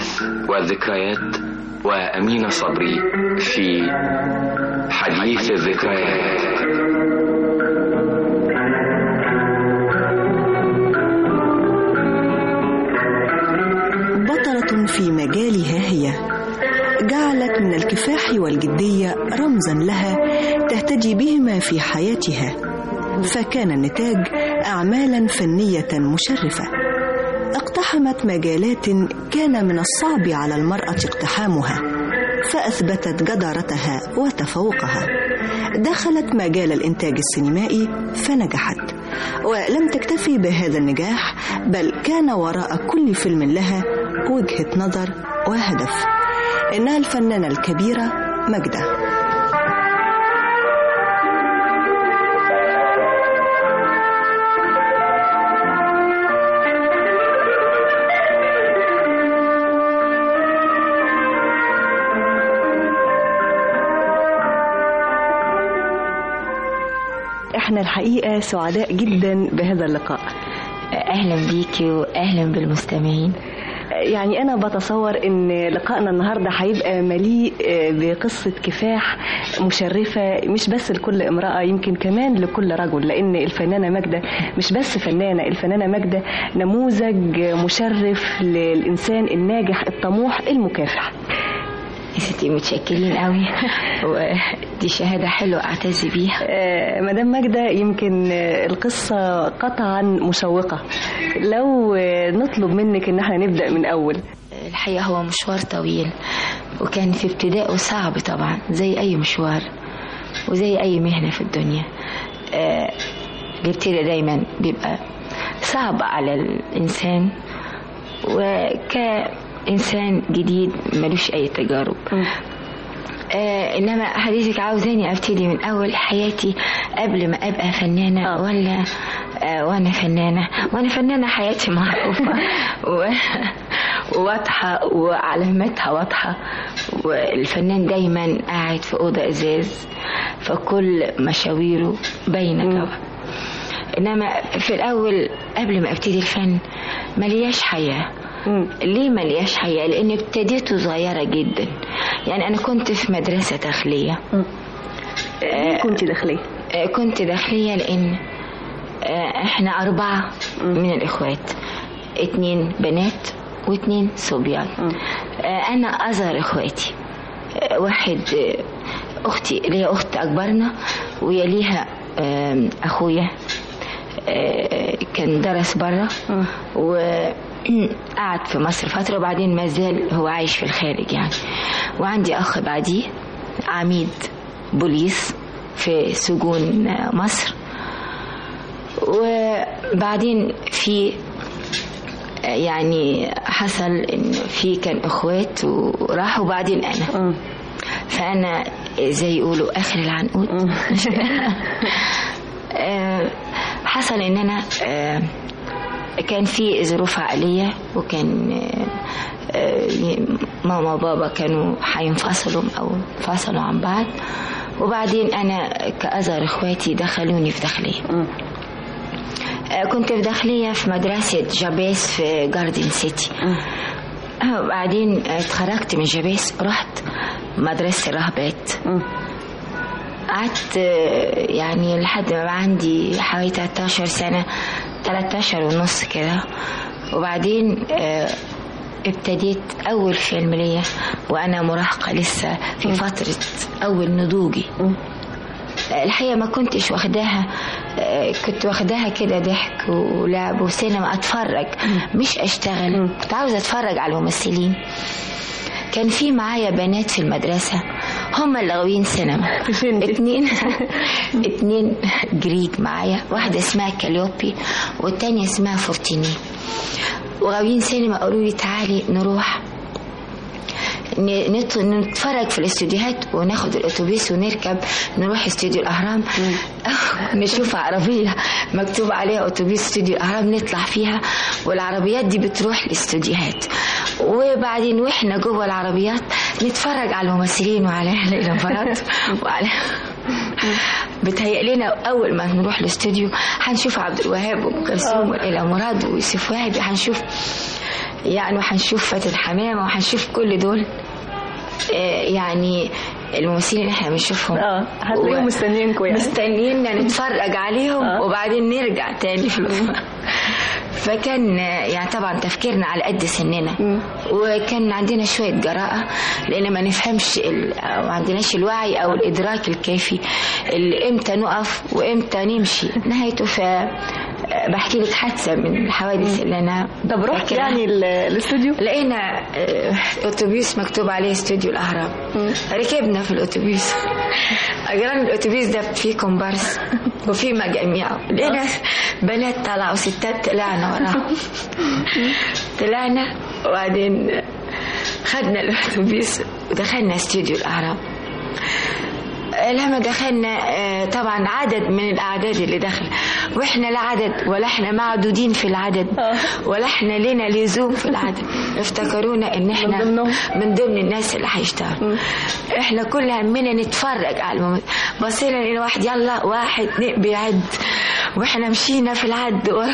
الأحداث والذكريات وأمينة صبري في حديث الذكريات بطلة في مجالها هي جعلت من الكفاح والجدية رمزا لها تهتدي بهما في حياتها فكان النتاج أعمالا فنية مشرفة اقتحمت مجالات كان من الصعب على المرأة اقتحامها فأثبتت جدارتها وتفوقها دخلت مجال الإنتاج السينمائي فنجحت ولم تكتفي بهذا النجاح بل كان وراء كل فيلم لها وجهة نظر وهدف إنها الفنانة الكبيرة مجدة احنا الحقيقة سعداء جدا بهذا اللقاء اهلا بيكي واهلا بالمستمعين يعني أنا بتصور إن لقائنا النهاردة هيبقى مليء بقصة كفاح مشرفة مش بس لكل امرأة يمكن كمان لكل رجل لأن الفنانة ماجدة مش بس فنانة الفنانة ماجدة نموذج مشرف للإنسان الناجح الطموح المكافح يا ستي متشكرين قوي ودي شهاده حلوه اعتز بيها آه مدام ماجدة يمكن القصة قطعا مشوقة لو نطلب منك ان احنا نبدأ من اول الحقيقه هو مشوار طويل وكان في ابتدائه صعب طبعا زي اي مشوار وزي اي مهنه في الدنيا آه الابتداء دايما بيبقى صعب على الانسان وك إنسان جديد ملوش أي تجارب آه إنما حديثك عاوزاني أبتدي من أول حياتي قبل ما أبقى فنانة أوه. ولا آه وأنا فنانة وأنا فنانة حياتي معروفة واضحة وعلاماتها واضحة والفنان دايما قاعد في أوضة إزاز فكل مشاويره باينة طبعا إنما في الأول قبل ما أبتدي الفن ملياش حياة مم. ليه ملياش حياة لأن ابتديته صغيرة جدا يعني أنا كنت في مدرسة داخلية آه كنت داخلية آه كنت داخلية لأن آه احنا أربعة مم. من الإخوات اتنين بنات واتنين صبيان آه أنا أصغر إخواتي آه واحد آه أختي ليا أخت أكبرنا ويليها آه أخويا آه كان درس بره و قعد في مصر فترة وبعدين ما زال هو عايش في الخارج يعني وعندي أخ بعديه عميد بوليس في سجون مصر وبعدين في يعني حصل ان في كان اخوات وراحوا وبعدين انا فانا زي يقولوا اخر العنقود حصل ان انا كان في ظروف عائلية وكان ماما وبابا كانوا هينفصلوا أو انفصلوا عن بعض وبعدين أنا كأصغر إخواتي دخلوني في داخلية كنت في داخلية في مدرسة جابيس في جاردن سيتي وبعدين اتخرجت من جابيس رحت مدرسة الرهبات قعدت يعني لحد ما بقى عندي حوالي 13 سنة 13 ونص كده وبعدين ابتديت أول فيلم ليا وأنا مراهقة لسه في فترة أول نضوجي الحقيقة ما كنتش واخداها كنت واخداها كده ضحك ولعب وسينما أتفرج مش أشتغل كنت عاوزة أتفرج على الممثلين كان في معايا بنات في المدرسة هم اللي غاويين سينما اتنين اتنين جريك معايا واحدة اسمها كاليوبي والتانية اسمها فورتيني وغاويين سينما قالوا لي تعالي نروح نتفرج في الاستوديوهات وناخد الاتوبيس ونركب نروح استوديو الاهرام نشوف عربيه مكتوب عليها اتوبيس استوديو الاهرام نطلع فيها والعربيات دي بتروح الاستوديوهات وبعدين واحنا جوه العربيات نتفرج على الممثلين وعلى ليلى مراد وعلى بتهيأ لنا اول ما نروح الاستوديو هنشوف عبد الوهاب وام كلثوم وليلى مراد ويوسف وهبي هنشوف يعني وهنشوف فاتن حمامة وهنشوف كل دول آه، يعني الممثلين اللي احنا بنشوفهم اه هتلاقيهم و- مستنيينكم يعني مستنييننا نتفرج عليهم آه. وبعدين نرجع تاني في الفيلم فكان آه، يعني طبعا تفكيرنا على قد سننا مم. وكان عندنا شوية جراءة لأن ما نفهمش ال- أو ما عندناش الوعي أو الإدراك الكافي اللي إمتى نقف وإمتى نمشي نهايته ف بحكي لك حادثة من الحوادث اللي أنا طب رحت فاكراها. يعني ال- الاستوديو لقينا آه، اتوبيس مكتوب عليه استوديو الاهرام ركبنا في الاتوبيس اجران الاتوبيس ده فيه كومبارس وفيه مجاميع لقينا بنات طلعوا ستات طلعنا وراهم طلعنا وبعدين خدنا الاتوبيس ودخلنا استوديو الاهرام لما دخلنا آه، طبعا عدد من الاعداد اللي دخل واحنا لا عدد ولا احنا معدودين في العدد ولا احنا لنا لزوم في العدد افتكرونا ان احنا من ضمنهم. من ضمن الناس اللي هيشتغلوا احنا كل همنا نتفرج على الممثل بصينا لقينا واحد يلا واحد اتنين بيعد واحنا مشينا في العد وراه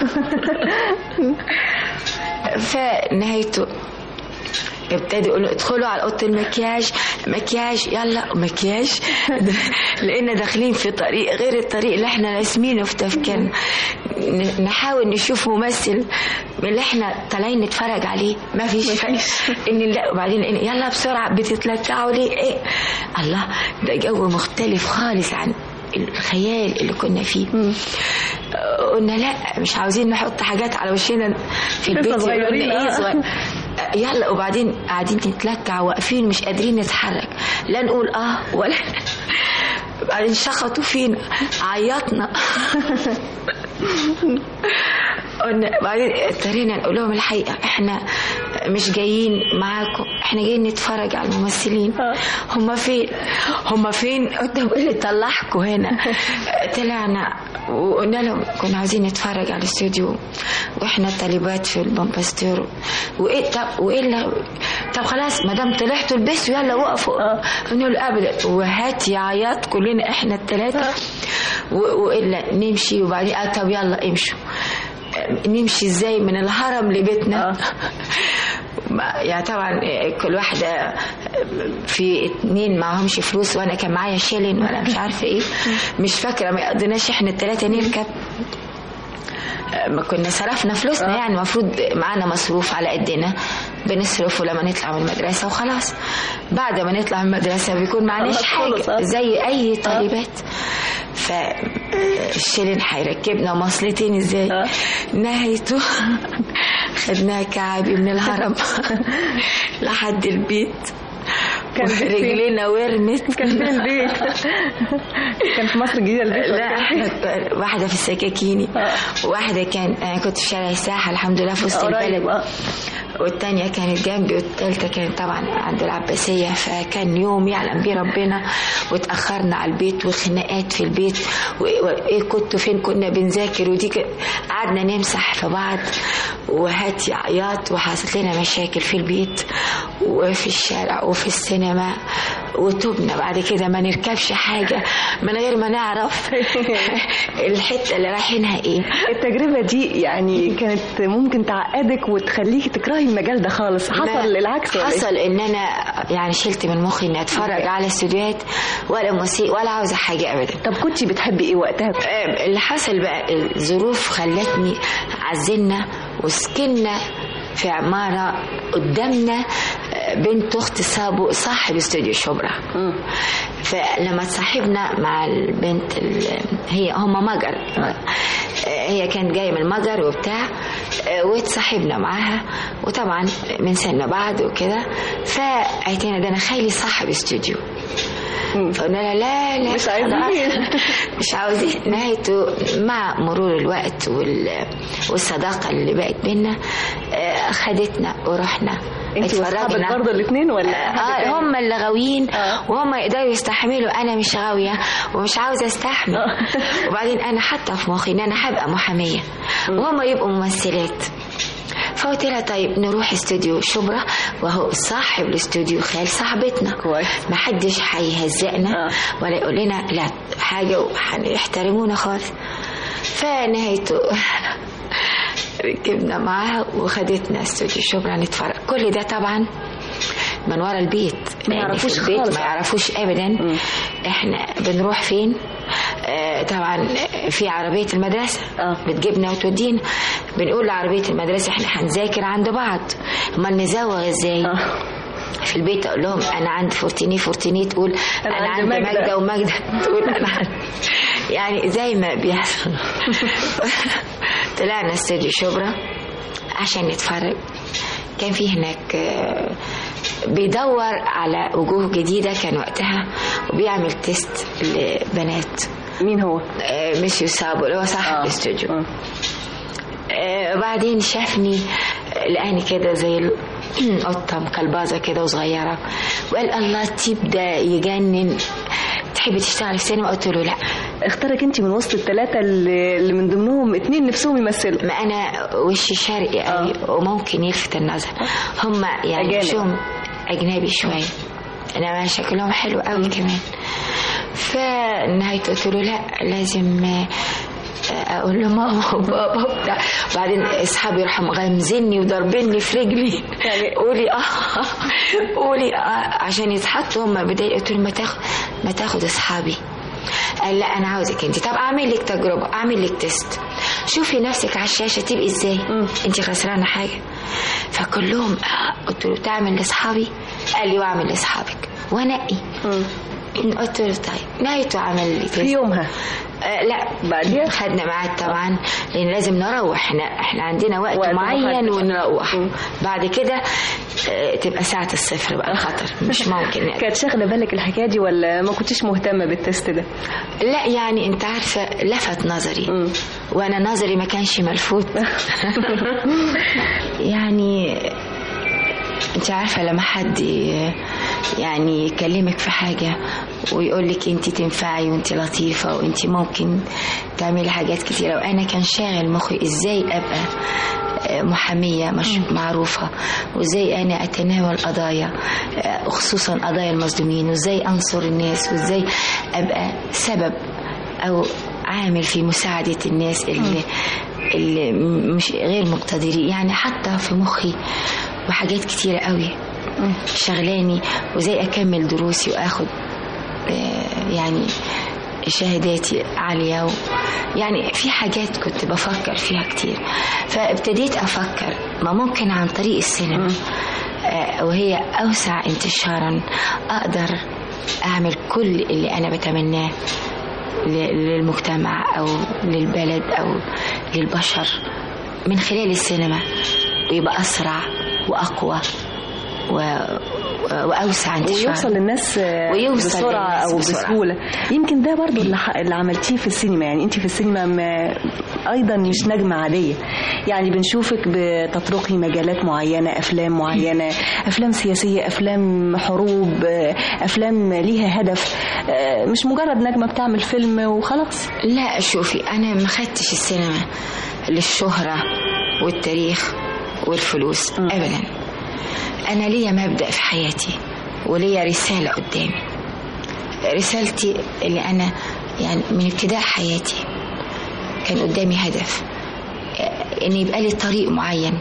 فنهايته ابتدوا يقولوا ادخلوا على اوضه المكياج مكياج يلا مكياج لقينا داخلين في طريق غير الطريق اللي احنا راسمينه في تفكيرنا ن- نحاول نشوف ممثل من اللي احنا طالعين نتفرج عليه ما فيش ان لا وبعدين إن يلا بسرعه بتتلكعوا ليه ايه الله ده جو مختلف خالص عن الخيال اللي كنا فيه قلنا لا مش عاوزين نحط حاجات على وشنا في البيت يقولوا صغيرين، لنا ايه آه. صغير يلا وبعدين قاعدين نتلكع واقفين مش قادرين نتحرك لا نقول اه ولا بعدين شخطوا فينا عيطنا قلنا بعدين اضطرينا نقول لهم الحقيقه احنا مش جايين معاكم احنا جايين نتفرج على الممثلين هم فين هم فين قلنا ايه اللي طلعكم هنا طلعنا وقلنا لهم كنا عايزين نتفرج على الاستوديو واحنا طالبات في البامباستور وايه طب وايه اللي طب خلاص ما دام طلعتوا البسوا يلا وقفوا قلنا له ابدا وهات يا عياط كلنا احنا الثلاثه والا نمشي وبعدين آه طب يلا امشوا نمشي ازاي من الهرم لبيتنا ما- يعني طبعا كل واحدة في اتنين معهمش فلوس وانا كان معايا شيلين ولا مش عارفة ايه مش فاكرة ما يقضناش احنا التلاتة نركب ما كنا صرفنا فلوسنا يعني المفروض معانا مصروف على قدنا بنصرفه لما نطلع من المدرسة وخلاص بعد ما نطلع من المدرسة بيكون معناش خلاص، حاجة آه. زي أي طالبات فالشيلين هيركبنا مواصلتين ازاي آه. نهايته خدناها كعبي من الهرم لحد البيت كان بيت فين؟ رجلينا ورمت كان فين البيت كان في مصر الجديدة البيت ولا لا كان فين؟ احنا واحدة في السكاكيني واحدة كان انا كنت في شارع الساحة الحمد لله في وسط قريب، البلد آه. والتانية كانت جنبي والتالتة كانت طبعا عند العباسية فكان يوم يعلم بيه ربنا واتأخرنا على البيت وخناقات في البيت وإيه وإيه كنتوا فين كنا بنذاكر ودي ك- قعدنا نمسح في بعض وهات يا عياط وحصلت لنا مشاكل في البيت وفي الشارع وفي السينما وتوبنا بعد كده ما نركبش حاجة من غير ما نعرف الحتة اللي رايحينها ايه التجربة دي يعني كانت ممكن تعقدك وتخليكي تكرهي المجال ده خالص ما- حصل العكس ولا إيه؟ حصل ان انا يعني شلت من مخي اني اتفرج على استوديوهات ولا موسيقى ولا عاوزه حاجه ابدا طب كنتي بتحبي ايه وقتها آه، اللي حصل بقى الظروف خلتني عزلنا وسكننا في عمارة قدامنا آه، بنت أخت صابو صاحب استوديو شبرا فلما اتصاحبنا مع البنت ال- هي هم مجر آه، هي كانت جاية من مجر وبتاع آه، واتصاحبنا معاها وطبعا من سنة بعد وكده فقالت لنا ده أنا خالي صاحب استوديو فقلنا لها لا لا مش عايزين. خلاص. مش عاوزين نهايته مع مرور الوقت وال... والصداقة اللي بقت بينا آه، خدتنا ورحنا انت واصحابك اتفرجنا. برضه الاثنين ولا حد اه تاني؟ هم اللي غاويين آه. وهم يقدروا يستحملوا انا مش غاويه ومش عاوزه استحمل آه. وبعدين انا حاطه في مخي ان انا هبقى محاميه وهم يبقوا ممثلات فقلت لها طيب نروح استوديو شبرا وهو صاحب الاستوديو خال صاحبتنا كويس. ما حدش هيهزقنا آه. ولا يقول لنا لا حاجه ويحترمونا خالص فنهايته ركبنا معاها وخدتنا استوديو شبرا نتفرج كل ده طبعا من ورا البيت ما لأن يعرفوش في البيت خالص. ما يعرفوش ابدا مم. احنا بنروح فين آه، طبعا في عربية المدرسة آه. بتجيبنا وتودينا بنقول لعربية المدرسة احنا هنذاكر عند بعض امال نزوغ ازاي آه. في البيت اقول لهم انا عندي فورتيني فورتيني تقول أنا انا, عندي عندي ماجدة. ماجدة وماجدة تقول انا عندي يعني زي ما بيحصل طلعنا استوديو شبرا عشان نتفرج كان في هناك آه، بيدور على وجوه جديدة كان وقتها وبيعمل تيست لبنات مين هو؟ آه، مسيو سابو اللي هو صاحب آه. الاستوديو آه. آه، بعدين شافني آه، لقاني كده زي القطة مكلبازة كده وصغيرة وقال الله التيب ده يجنن تحبي تشتغلي في السينما قلت له لا اختارك انت من وسط الثلاثة اللي اللي من ضمنهم اتنين نفسهم يمثلوا ما انا وشي شرقي قوي وممكن يلفت النظر هم يعني أجانب. وشهم اجنبي شويه انما شكلهم حلو قوي كمان فنهايته قلت له لا لازم آه، اقول له ماما وبابا وبتاع بعدين اصحابي راحوا مغمزني وضربني في رجلي يعني- قولي اه قولي اه عشان يتحطوا هم بداية قلت له ما تاخد ما تاخد اصحابي قال لا انا عاوزك انت طب اعمل لك تجربه اعمل لك تيست شوفي نفسك على الشاشه تبقي ازاي انت خسرانه حاجه فكلهم آه. قلت له تعمل لاصحابي قال لي واعمل لاصحابك وانقي قلت له طيب نهايته عمل لي في تيست يومها آه لا بعديها؟ خدنا ميعاد طبعا لان لازم نروح احنا احنا عندنا وقت, وقت معين محدد. ونروح مم. بعد كده آه تبقى ساعه الصفر بقى خطر مش ممكن كانت شاغلة بالك الحكاية دي ولا ما كنتش مهتمة بالتست ده؟ لا يعني انت عارفه لفت نظري مم. وانا نظري ما كانش ملفوت يعني انت عارفه لما حد يعني يكلمك في حاجه ويقول لك انت تنفعي وانت لطيفه وانت ممكن تعملي حاجات كتيره وانا كان شاغل مخي ازاي ابقى محامية مش معروفة وازاي انا اتناول قضايا خصوصا قضايا المظلومين وازاي انصر الناس وازاي ابقى سبب او عامل في مساعدة الناس اللي اللي مش غير مقتدرين يعني حتى في مخي وحاجات كتيرة قوي شغلاني وزي أكمل دروسي وآخد آه، يعني شهاداتي عالية و يعني في حاجات كنت بفكر فيها كتير فابتديت أفكر ما ممكن عن طريق السينما آه، وهي أوسع انتشارا أقدر أعمل كل اللي أنا بتمناه ل- للمجتمع أو للبلد أو للبشر من خلال السينما ويبقى أسرع وأقوى و... وأوسع انتشارا ويوصل للناس آه، ويوصل بسرعة للناس أو بسرعة. بسهولة يمكن ده برضو اللي, ح- اللي عملتيه في السينما يعني أنت في السينما ما أيضا مش نجمة عادية يعني بنشوفك بتطرقي مجالات معينة أفلام معينة أفلام سياسية أفلام حروب آه، أفلام ليها هدف آه، مش مجرد نجمة بتعمل فيلم وخلاص لا شوفي انا ما خدتش السينما للشهرة والتاريخ والفلوس ابدا انا ليا مبدأ في حياتي وليا رسالة قدامي رسالتي اللي انا يعني من ابتداء حياتي كان قدامي هدف ان يبقى لي طريق معين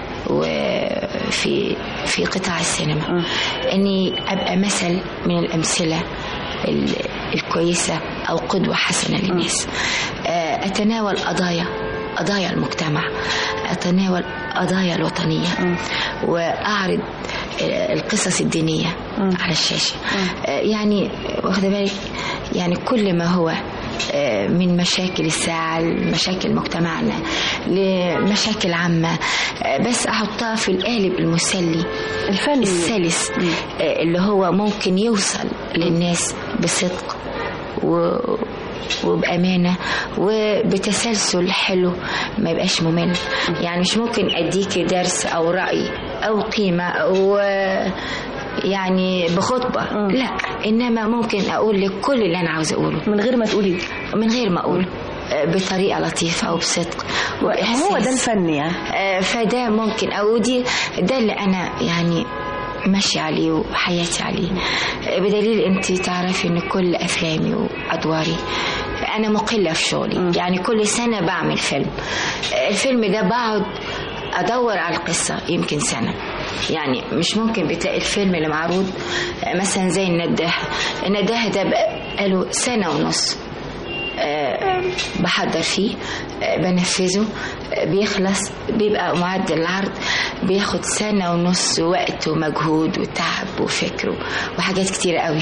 وفي في قطاع السينما اني ابقى مثل من الامثله ال- الكويسه او قدوه حسنه للناس آه، اتناول قضايا قضايا المجتمع اتناول قضايا الوطنيه واعرض آه، القصص الدينيه على الشاشه آه، يعني واخده بالك يعني كل ما هو آه، من مشاكل الساعة لمشاكل مجتمعنا لمشاكل عامة آه، بس أحطها في القالب المسلي الفن السلس آه، اللي هو ممكن يوصل للناس بصدق و وبأمانة وبتسلسل حلو ما يبقاش ممل يعني مش ممكن أديكي درس أو رأي أو قيمة أو آه، يعني بخطبة لا إنما ممكن أقول لك كل اللي أنا عاوزة أقوله من غير ما تقولي من غير ما أقول آه، بطريقة لطيفة وبصدق وإحساس هو ده الفن يعني آه، فده ممكن او دي ده اللي انا يعني ماشي عليه وحياتي عليه آه، بدليل انت تعرفي ان كل افلامي وادواري انا مقله في شغلي يعني كل سنه بعمل فيلم الفيلم ده بقعد ادور على القصه يمكن سنه يعني مش ممكن بتلاقي الفيلم اللي معروض مثلا زي النداهه النداهه ده بقاله سنه ونص آه، بحضر فيه آه، بنفذه آه، بيخلص بيبقى معد العرض بياخد سنة ونص وقت ومجهود وتعب وفكر وحاجات كتير قوي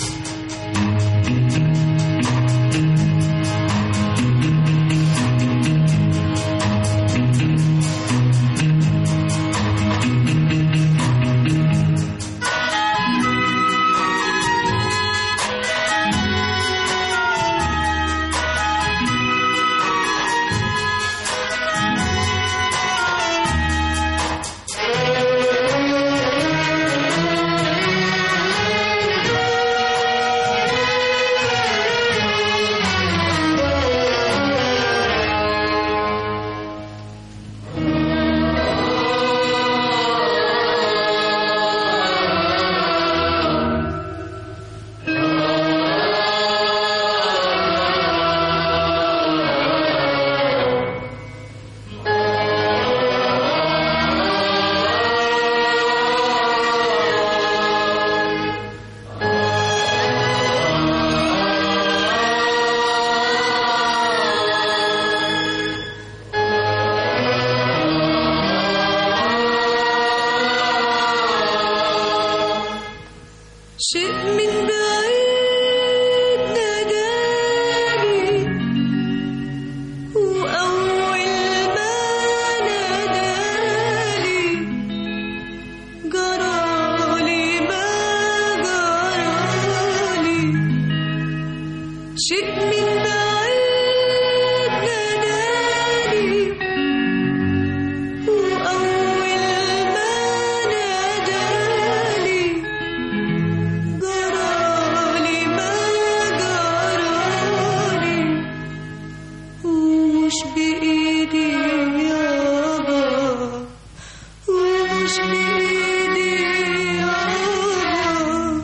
شيء من بعيد ناداني وأول ما ناداني جرالي ما جرالي شيء من بعيد ناداني وأول ما ناداني جرالي ما جرالي ومش بإيدي يابا ومش بإيدي يابا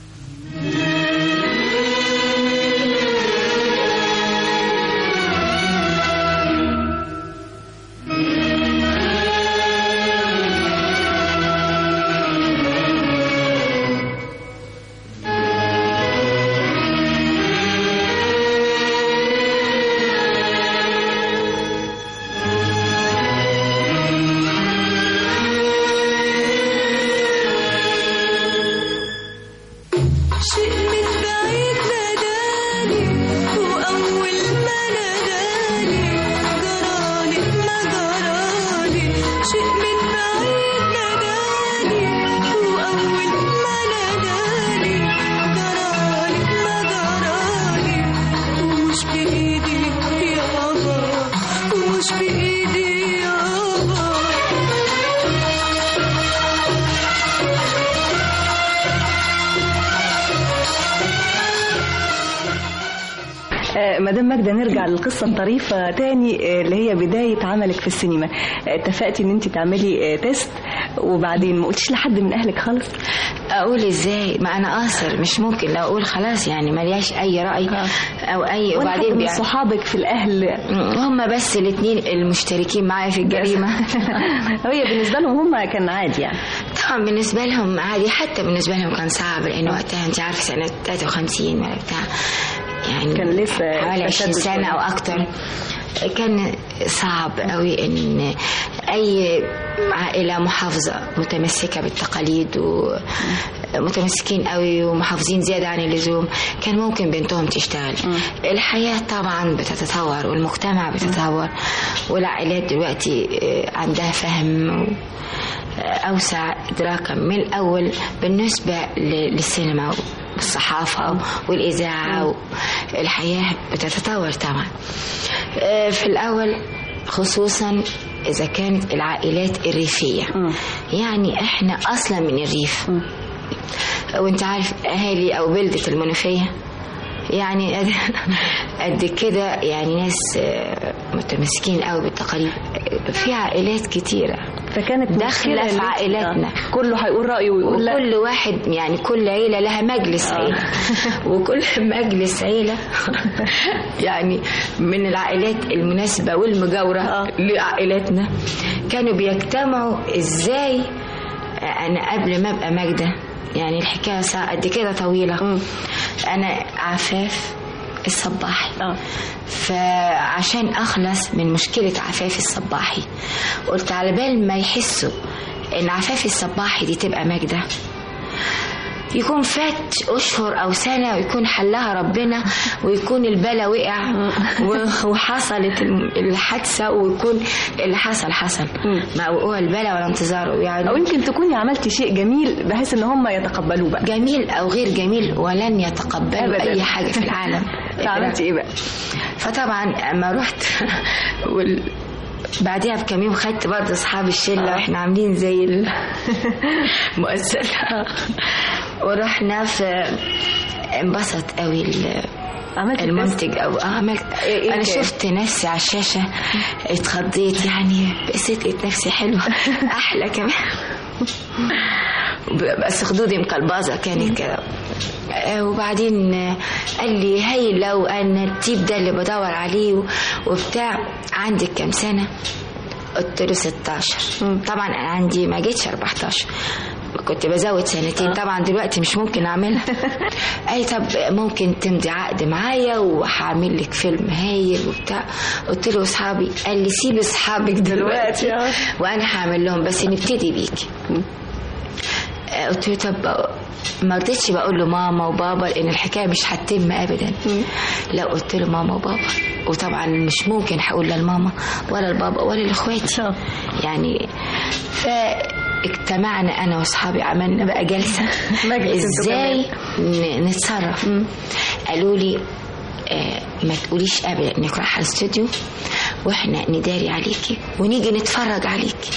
شيء من بعيد ناداني وأول ما ناداني جرالي ما جرالي شيء من بعيد ناداني وأول ما ناداني جرالي ما جرالي ومش بإيدي يابا ومش بإيدي يابا آه، مدام ماجدة نرجع للقصة الطريفة تاني آه، اللي هي بداية عملك في السينما آه، اتفقتي ان انت تعملي آه، تيست وبعدين ما قلتيش لحد من اهلك خالص اقول ازاي ما انا قاصر مش ممكن لو اقول خلاص يعني ملياش اي راي او اي وبعدين وبعدين من بيع- صحابك في الاهل هم بس الاثنين المشتركين معايا في الجريمه هي بالنسبة لهم هم كان عادي يعني طبعا بالنسبه لهم عادي حتى بالنسبه لهم كان صعب لان وقتها انت عارفه سنه 53 ولا بتاع يعني كان لسه حوالي 20 تشدد سنه شوية. او اكتر كان صعب قوي ان اي عائله محافظه متمسكه بالتقاليد ومتمسكين قوي ومحافظين زياده عن اللزوم كان ممكن بنتهم تشتغل الحياه طبعا بتتطور والمجتمع بيتطور والعائلات دلوقتي آه، عندها فهم و- أوسع إدراكا من الأول بالنسبة ل- للسينما والصحافة والإذاعة الحياة بتتطور طبعا آه، في الأول خصوصا إذا كانت العائلات الريفية يعني إحنا أصلا من الريف وانت عارف أهالي أو بلدة المنوفية يعني قد- قد كده يعني ناس آه، متمسكين قوي بالتقاليد في عائلات كتيرة فكانت داخلة مشكلة في إن أنت- عائلاتنا. آه. كله هيقول رايه ويقول لا وكل واحد يعني كل عيلة لها مجلس عيلة وكل مجلس عيلة يعني من العائلات المناسبة والمجاورة آه. لعائلاتنا كانوا بيجتمعوا ازاي انا قبل ما ابقى ماجدة يعني الحكاية ساعة قد كده طويلة انا عفاف الصباحي آه. فعشان اخلص من مشكله عفاف الصباحي قلت على بال ما يحسوا ان عفاف الصباحي دي تبقى ماجده يكون فات اشهر او سنه ويكون حلها ربنا ويكون البلا وقع و- وحصلت الم- الحادثه ويكون اللي حصل حصل ما وقوع البلا ولا انتظاره يعني او يمكن تكوني عملتي شيء جميل بحيث ان هم يتقبلوه بقى جميل او غير جميل ولن يتقبلوا أبداً. اي حاجه في العالم عملتي ايه بقى فطبعا اما رحت وال... بعديها بكام يوم خدت برضه اصحاب الشله واحنا عاملين زي المؤسسه ورحنا في انبسط قوي ال- عملتي المنتج او اه عملت إيه انا كان؟ شفت نفسي على الشاشه اتخضيت يعني بس لقيت نفسي حلوه احلى كمان بس خدودي مقلبظه كانت كده آه، وبعدين آه، قال لي هي لو انا التيب ده اللي بدور عليه و- وبتاع عندك كام سنه قلت له 16 طبعا انا عندي ما جيتش 14 كنت بزود سنتين طبعا دلوقتي مش ممكن اعملها اي طب ممكن تمضي عقد معايا وهعمل لك فيلم هايل وبتاع قلت له اصحابي قال لي سيب اصحابك دلوقتي دلوقتي، وانا هعمل لهم بس نبتدي بيكي آه، قلت له طب ما رضيتش بقول له ماما وبابا لان الحكايه مش هتتم ابدا لا قلت له ماما وبابا وطبعا مش ممكن هقول لا لماما ولا لبابا ولا لاخواتي يعني فاجتمعنا انا واصحابي عملنا بقى جلسه مجلس انتوا ازاي ن- نتصرف قالوا لي آه ما تقوليش ابدا انك رايحه الاستوديو واحنا نداري عليكي ونيجي نتفرج عليكي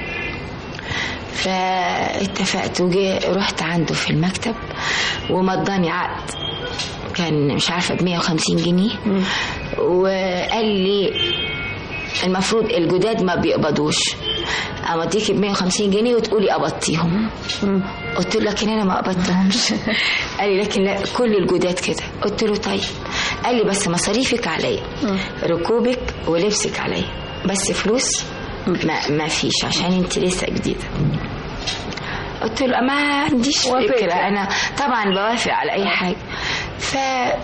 فاتفقت وجي رحت عنده في المكتب ومضاني عقد كان مش عارفه ب 150 جنيه وقال لي المفروض الجداد ما بيقبضوش امضيكي ب 150 جنيه وتقولي قبضتيهم قلت له لكن انا ما قبضتهمش قال لي لكن لا كل الجداد كده قلت له طيب قال لي بس مصاريفك عليا ركوبك ولبسك عليا بس فلوس ما, ما فيش عشان انت لسه جديده قلت له ما عنديش وافقت. فكره انا طبعا بوافق على اي حاجه ف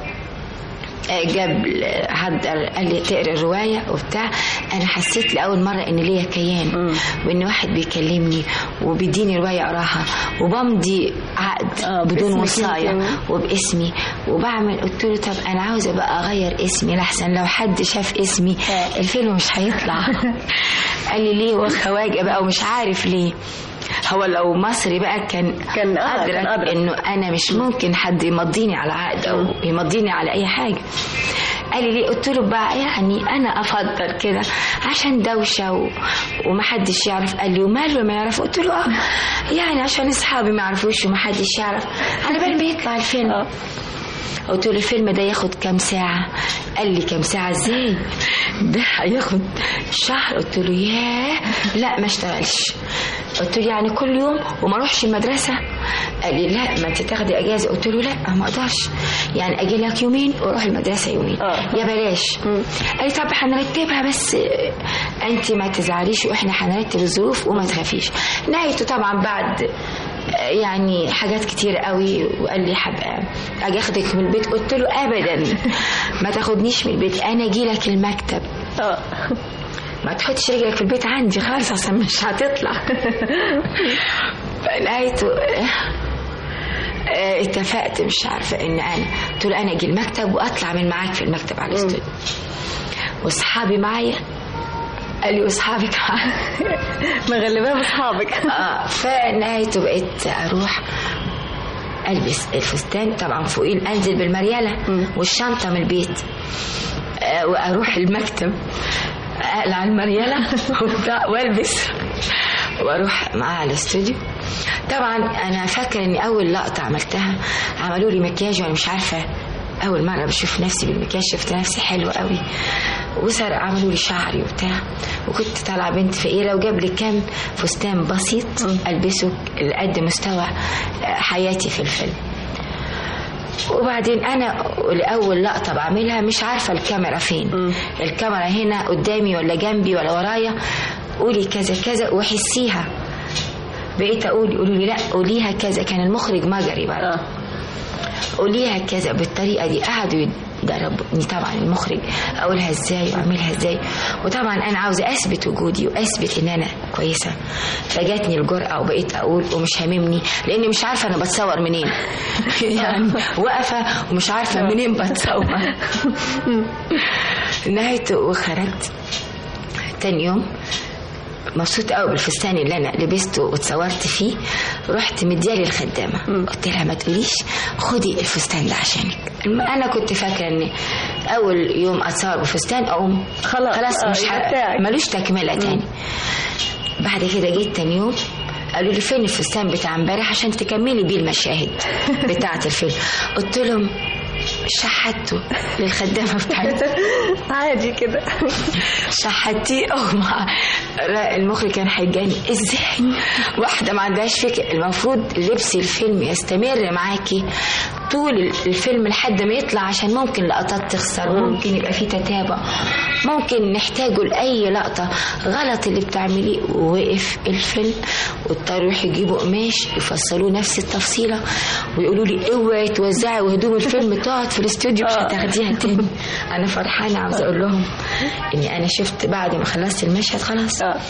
جاب حد قال لي تقرا الروايه وبتاع انا حسيت لاول مره ان ليا كيان وان واحد بيكلمني وبيديني روايه اقراها وبمضي عقد آه، بدون باسمك وصايه انت. وباسمي وبعمل قلت له طب انا عاوزه بقى اغير اسمي لحسن لو حد شاف اسمي الفيلم مش هيطلع قال لي ليه وخواجه بقى ومش عارف ليه هو لو مصري بقى كان كان- آه، أدرك كان أدرك. انه انا مش ممكن حد يمضيني على عقد او يمضيني على اي حاجه قال لي ليه قلت له بقى يعني انا افضل كده عشان دوشه و... ومحدش يعرف قال لي وماله ما يعرف قلت له اه يعني عشان اصحابي ما يعرفوش ومحدش يعرف على بال ما يطلع الفيلم قلت له الفيلم ده ياخد كام ساعة قال لي كام ساعة ازاي ده هياخد شهر قلت له ياه لا ما اشتغلش قلت له يعني كل يوم وما اروحش المدرسة قال لي لا ما انت تاخدي اجازة قلت له لا ما اقدرش يعني اجي لك يومين واروح المدرسة يومين آه. يا بلاش قال لي طب هنرتبها بس انت ما تزعليش واحنا هنرتب الظروف وما تخافيش نهايته طبعا بعد يعني حاجات كتير قوي وقال لي هبقى اجي اخدك من البيت قلت له ابدا ما تاخدنيش من البيت انا اجي لك المكتب اه ما تحطش رجلك في البيت عندي خالص عشان مش هتطلع فنهايته آه، اتفقت مش عارفه ان انا قلت له انا اجي المكتب واطلع من معاك في المكتب على الاستوديو واصحابي معايا قال لي واصحابك معايا مغلباه باصحابك اه فنهايته بقيت اروح البس الفستان طبعا فوقيه انزل بالمرياله والشنطه من البيت آه واروح المكتب اقلع المرياله وبتاع والبس واروح معاه على الاستوديو طبعا انا فاكره اني اول لقطه عملتها عملوا لي مكياج وانا مش عارفه اول مره بشوف نفسي بالمكياج شفت نفسي حلوه قوي وسرق عملوا لي شعري وبتاع وكنت طالعه بنت فقيره وجاب لي كام فستان بسيط البسه لقد مستوى حياتي في الفيلم وبعدين انا لاول لقطه بعملها مش عارفه الكاميرا فين الكاميرا هنا قدامي ولا جنبي ولا ورايا قولي كذا كذا وحسيها بقيت اقول يقولوا لي لا قوليها كذا كان المخرج مجري بقى قوليها كذا بالطريقه دي قعدوا يدربني طبعا المخرج اقولها ازاي واعملها ازاي وطبعا انا عاوزه اثبت وجودي واثبت ان انا كويسه فجاتني الجرأه وبقيت اقول ومش هاممني لاني مش عارفه انا بتصور منين يعني واقفه ومش عارفه منين بتصور نهايته وخرجت تاني يوم مبسوطة قوي بالفستان اللي انا لبسته واتصورت فيه رحت مديالي الخدامة قلت لها ما تقوليش خدي الفستان ده عشانك الم- انا كنت فاكرة ان اول يوم اتصور بفستان اقوم خلاص، خلاص آه، مش يبقى ه- بتاعك. ملوش تكملة تاني بعد كده جيت تاني يوم قالوا لي فين الفستان بتاع امبارح عشان تكملي بيه المشاهد بتاعة الفيلم قلت لهم شحته للخدامة بتاعتي عادي كده شحتيه او مع لا، المخرج كان هيجاني ازاي واحده ما عندهاش فكره المفروض لبس الفيلم يستمر معاكي طول الفيلم لحد ما يطلع عشان ممكن لقطات تخسر ممكن يبقى فيه تتابع ممكن نحتاجه لاي لقطه غلط اللي بتعمليه ووقف الفيلم واضطروا يجيبوا قماش يفصلوه نفس التفصيله ويقولوا لي اوعي توزعي وهدوم الفيلم تقعد في الاستوديو مش هتاخديها تاني انا فرحانه عاوزه اقول لهم اني انا شفت بعد ما خلصت المشهد خلاص اه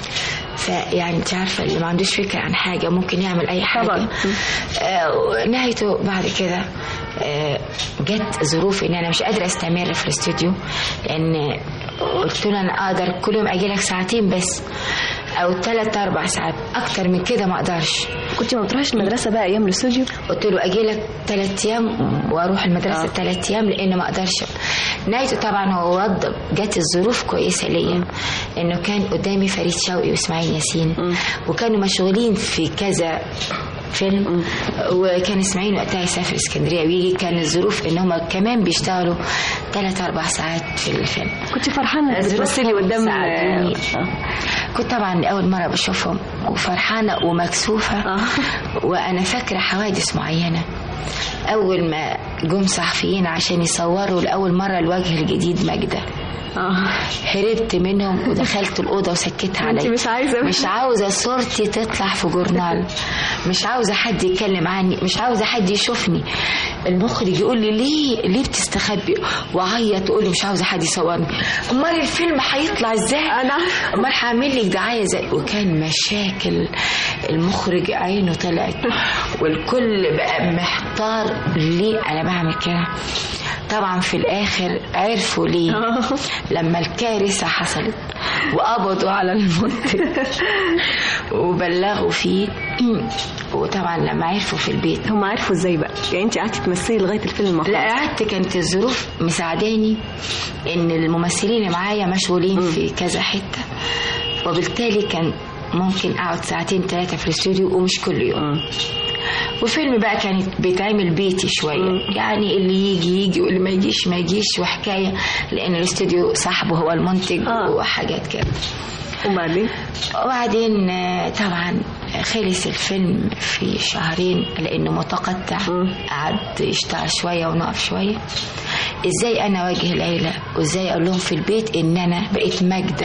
فيعني انت عارفه اللي ما عندوش فكره عن حاجه ممكن يعمل اي حاجه طبعاً. آه نهايته بعد كده آه جت ظروف ان انا مش قادره استمر في الاستوديو لان قلت له انا اقدر كل يوم اجي لك ساعتين بس او ثلاث اربع ساعات اكتر من كده ما اقدرش كنت ما بتروحيش المدرسه بقى ايام الاستوديو قلت له اجي لك ثلاث ايام واروح المدرسه آه. ثلاث ايام لان ما اقدرش نهايته طبعا هو وضب جت الظروف كويسه ليا انه كان قدامي فريد شوقي واسماعيل ياسين وكانوا مشغولين في كذا فيلم وكان اسماعيل وقتها يسافر اسكندريه ويجي كان الظروف ان هم كمان بيشتغلوا ثلاث اربع ساعات في الفيلم كنت فرحانه انك الظروف بتمثلي قدام ساعدوني. آه. كنت طبعا اول مره بشوفهم وفرحانه ومكسوفه آه. وانا فاكره حوادث معينه اول ما جم صحفيين عشان يصوروا لاول مره الوجه الجديد ماجده اه هربت منهم ودخلت الاوضه وسكتها انت عليا مش عايزه مش عاوزه صورتي تطلع في جورنال مش عاوزه حد يتكلم عني مش عاوزه حد يشوفني المخرج يقول لي ليه ليه بتستخبي وعيط تقول لي مش عاوزه حد يصورني امال الفيلم هيطلع ازاي انا امال هعمل لك دعايه زي وكان مشاكل المخرج عينه طلعت والكل بقى محتار ليه انا بعمل كده طبعا في الاخر عرفوا ليه لما الكارثه حصلت وقبضوا على المنتج وبلغوا فيه وطبعا لما عرفوا في البيت هم عرفوا ازاي بقى يعني انت قعدتي تمثلي لغايه الفيلم ما لا خلص. قعدت كانت الظروف مساعداني ان الممثلين اللي معايا مشغولين في كذا حته وبالتالي كان ممكن اقعد ساعتين ثلاثه في الاستوديو ومش كل يوم وفيلم بقى كانت بيتعمل بيتي شويه يعني اللي يجي يجي واللي ما يجيش ما يجيش وحكايه لان الاستوديو صاحبه هو المنتج آه. وحاجات كده وبعدين وبعدين آه، طبعا خلص الفيلم في شهرين لانه متقطع قعد يشتغل شويه ونقف شويه ازاي انا اواجه العيله وازاي اقول لهم في البيت ان انا بقيت ماجده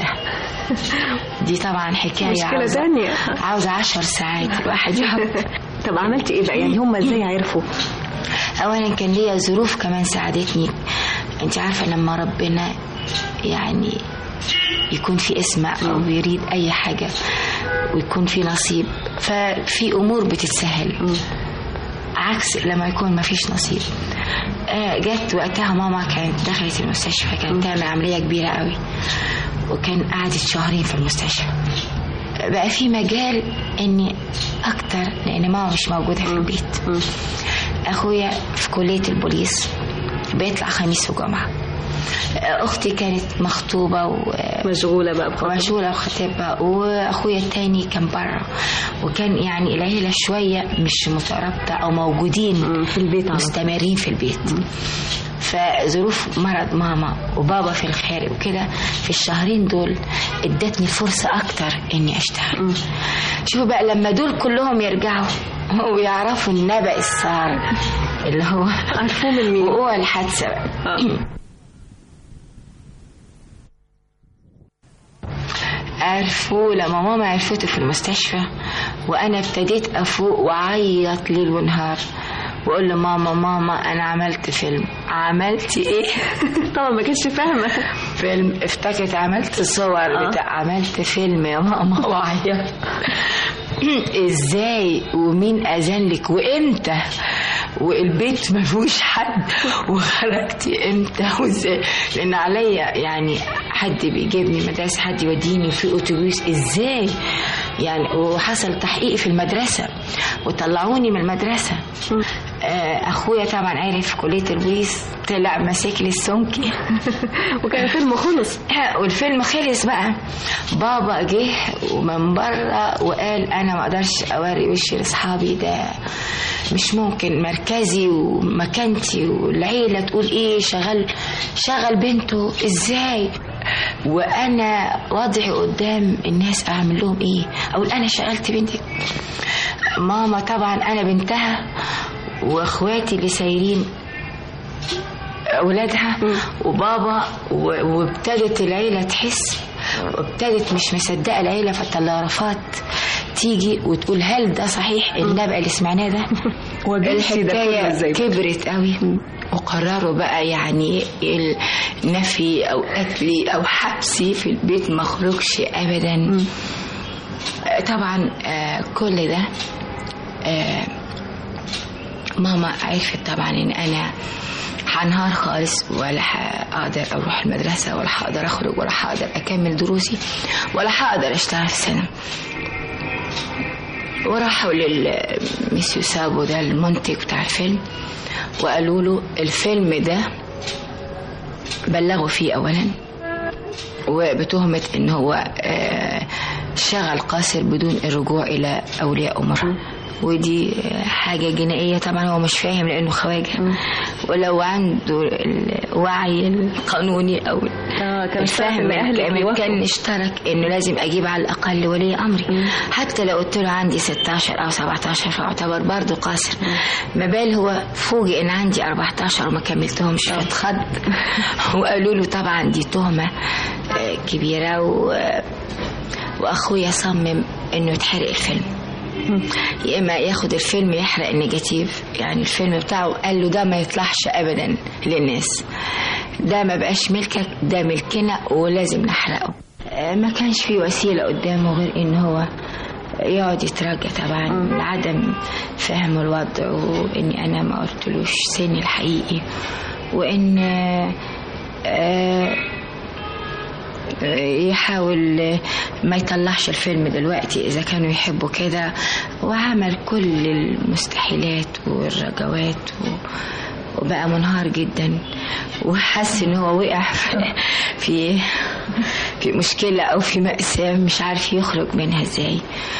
دي طبعا حكايه مشكلة عاوزة- تانية. عاوزه عشر ساعات الواحد يقعد طب عملتي ايه بقى يعني هم ازاي عرفوا اولا كان ليا ظروف كمان ساعدتني انت عارفه لما ربنا يعني يكون في اسم او يريد اي حاجه ويكون في نصيب ففي امور بتتسهل عكس لما يكون ما فيش نصيب آه، جت وقتها ماما كانت دخلت المستشفى كانت تعمل عمليه كبيره قوي وكان قعدت شهرين في المستشفى بقى في مجال اني اكتر لان ماما مش موجوده في البيت اخويا في كليه البوليس بيطلع خميس وجمعه اختي كانت مخطوبه و مشغوله بقى بخطوة. ومشغولة وخطيبة وأخويا التاني كان برا وكان يعني العيلة شوية مش مترابطة أو موجودين في البيت على طول. مستمرين في البيت فظروف مرض ماما وبابا في الخارج وكده في الشهرين دول ادتني فرصة أكتر إني أشتغل شوفوا بقى لما دول كلهم يرجعوا ويعرفوا النبأ الصار اللي هو عارفوه من مين؟ وقوع الحادثة بقى عرفوا لما ماما عرفته في المستشفى وانا ابتديت افوق واعيط ليل ونهار واقول لماما ماما انا عملت فيلم عملتي ايه طبعا ما كانتش فاهمه فيلم افتكرت عملت صور بتاع عملت فيلم يا ماما وعيط ازاي ومين اذن لك وامتى والبيت ما فيهوش حد وخرجتي امتى وازاي لان عليا يعني حد بيجيبني مدرسه حد يوديني في اتوبيس ازاي يعني وحصل تحقيق في المدرسه وطلعوني من المدرسه آه، اخويا طبعا عرف كليه البوليس طلع ماسك لي السمكي وكان فيلم خلص والفيلم خلص بقى بابا جه ومن بره وقال انا ما اقدرش اوري وشي لاصحابي ده مش ممكن مركزي ومكانتي والعيله تقول ايه شغل شغل بنته ازاي وانا وضعي قدام الناس اعمل لهم ايه اقول انا شغلت بنتي ماما طبعا انا بنتها واخواتي اللي سايرين اولادها وبابا و- وابتدت العيله تحس وابتدت مش مصدقه العيله فالتلغرافات تيجي وتقول هل ده صحيح النبأ اللي سمعناه ده واجهتي ده كله الحكايه ازاي بقى؟ كبرت قوي وقرروا بقى يعني النفي او قتلي او حبسي في البيت ما اخرجش ابدا طبعا آه، كل ده آه، ماما عرفت طبعا ان انا هنهار خالص ولا هقدر اروح المدرسه ولا هقدر اخرج ولا هقدر اكمل دروسي ولا هقدر اشتغل في السنه وراحوا للميسيو سابو ده المنتج بتاع الفيلم وقالوا له الفيلم ده بلغوا فيه اولا وبتهمة ان هو آه، شغل قاصر بدون الرجوع الى اولياء امره ودي آه، حاجة جنائية طبعا هو مش فاهم لانه خواجه ولو عنده الوعي القانوني او اه كان الفهم ان اهلك كان يوافقوا. كان اشترك انه لازم اجيب على الاقل ولي امري حتى لو قلت له عندي 16 او 17 فاعتبر برضه قاصر ما بال هو فوجئ ان عندي 14 وما كملتهمش فاتخض وقالوا له طبعا دي تهمه آه، كبيره و... واخويا صمم انه يتحرق الفيلم يا اما ياخد الفيلم يحرق النيجاتيف يعني الفيلم بتاعه قال له ده ما يطلعش ابدا للناس ده ما بقاش ملكك ده ملكنا ولازم نحرقه آه، ما كانش في وسيله قدامه غير ان هو يقعد يتراجع طبعا لعدم فهم الوضع واني انا ما قلتلوش سني الحقيقي وان آه، يحاول ما يطلعش الفيلم دلوقتي اذا كانوا يحبوا كده وعمل كل المستحيلات والرجوات و... وبقى منهار جدا وحس ان هو وقع في في مشكله او في ماساه مش عارف يخرج منها ازاي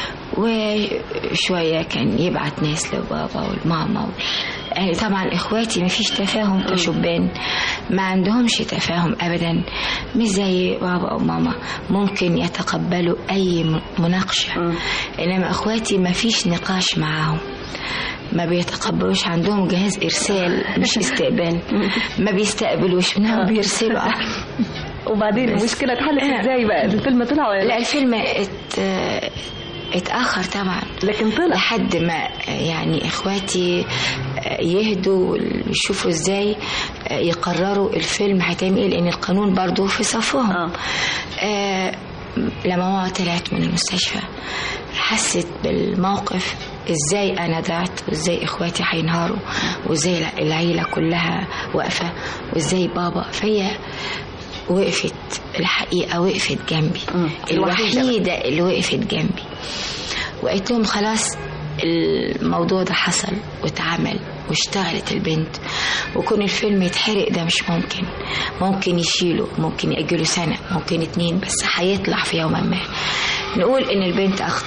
وشويه كان يبعت ناس لبابا والماما و... يعني طبعا اخواتي ما فيش تفاهم كشبان ما عندهمش تفاهم ابدا مش زي بابا او ماما ممكن يتقبلوا اي م- مناقشه انما اخواتي ما فيش نقاش معاهم ما بيتقبلوش عندهم جهاز ارسال مش استقبال ما بيستقبلوش منهم بيرسلوا وبعدين المشكله اتحلت ازاي بقى الفيلم طلع ولا لا لا الفيلم ات... اتاخر طبعا لكن طلع لحد ما يعني اخواتي يهدوا ويشوفوا ازاي يقرروا الفيلم هيتعمل ايه لان القانون برضو في صفهم آه. آه لما ماما طلعت من المستشفى حست بالموقف ازاي انا ضعت وازاي اخواتي هينهاروا وازاي العيله كلها واقفه وازاي بابا فهي وقفت الحقيقه وقفت جنبي مم. الوحيدة الوحيده اللي وقفت جنبي وقلت لهم خلاص الموضوع ده حصل واتعمل واشتغلت البنت وكون الفيلم يتحرق ده مش ممكن ممكن يشيله ممكن يأجله سنة ممكن اتنين بس هيطلع في يوم ما نقول ان البنت اخطأت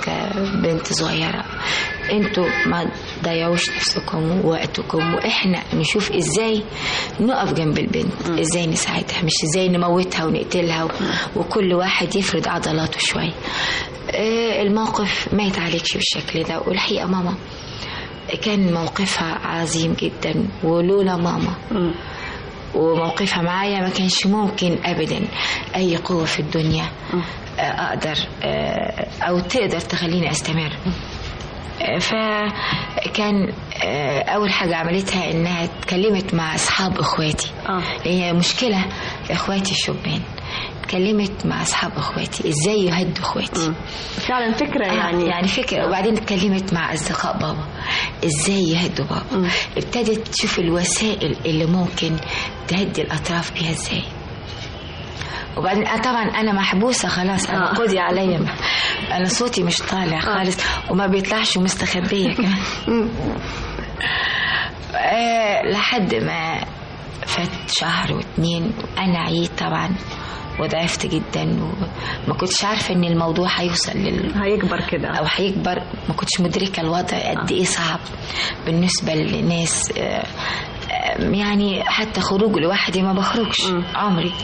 كبنت صغيرة انتوا ما تضيعوش نفسكم ووقتكم واحنا نشوف ازاي نقف جنب البنت ازاي نساعدها مش ازاي نموتها ونقتلها و- وكل واحد يفرض عضلاته شوية آه، الموقف ما يتعالجش بالشكل ده والحقيقة ماما كان موقفها عظيم جدا ولولا ماما وموقفها معايا ما كانش ممكن ابدا اي قوه في الدنيا آه، اقدر آه، او تقدر تخليني استمر آه، فكان آه، اول حاجه عملتها انها اتكلمت مع اصحاب اخواتي آه. هي مشكله اخواتي الشبان اتكلمت مع اصحاب اخواتي ازاي يهدوا اخواتي فعلا فكرة يعني يعني يعني فكرة وبعدين اتكلمت مع أصدقاء بابا إزاي يهدوا بابا ابتدت تشوف الوسائل اللي ممكن تهدي الأطراف بيها إزاي وبعدين آه طبعا أنا محبوسة خلاص أنا آه. قضي عليا أنا صوتي مش طالع خالص وما بيطلعش ومستخبية كمان آه لحد ما فات شهر واتنين أنا عييت طبعا وضعفت جدا وما كنتش عارفة إن الموضوع هيوصل لل... هيكبر كده او هيكبر ما كنتش مدركه الوضع قد ايه صعب بالنسبه للناس آه، آه، يعني حتى خروج لوحدي ما بخرجش عمري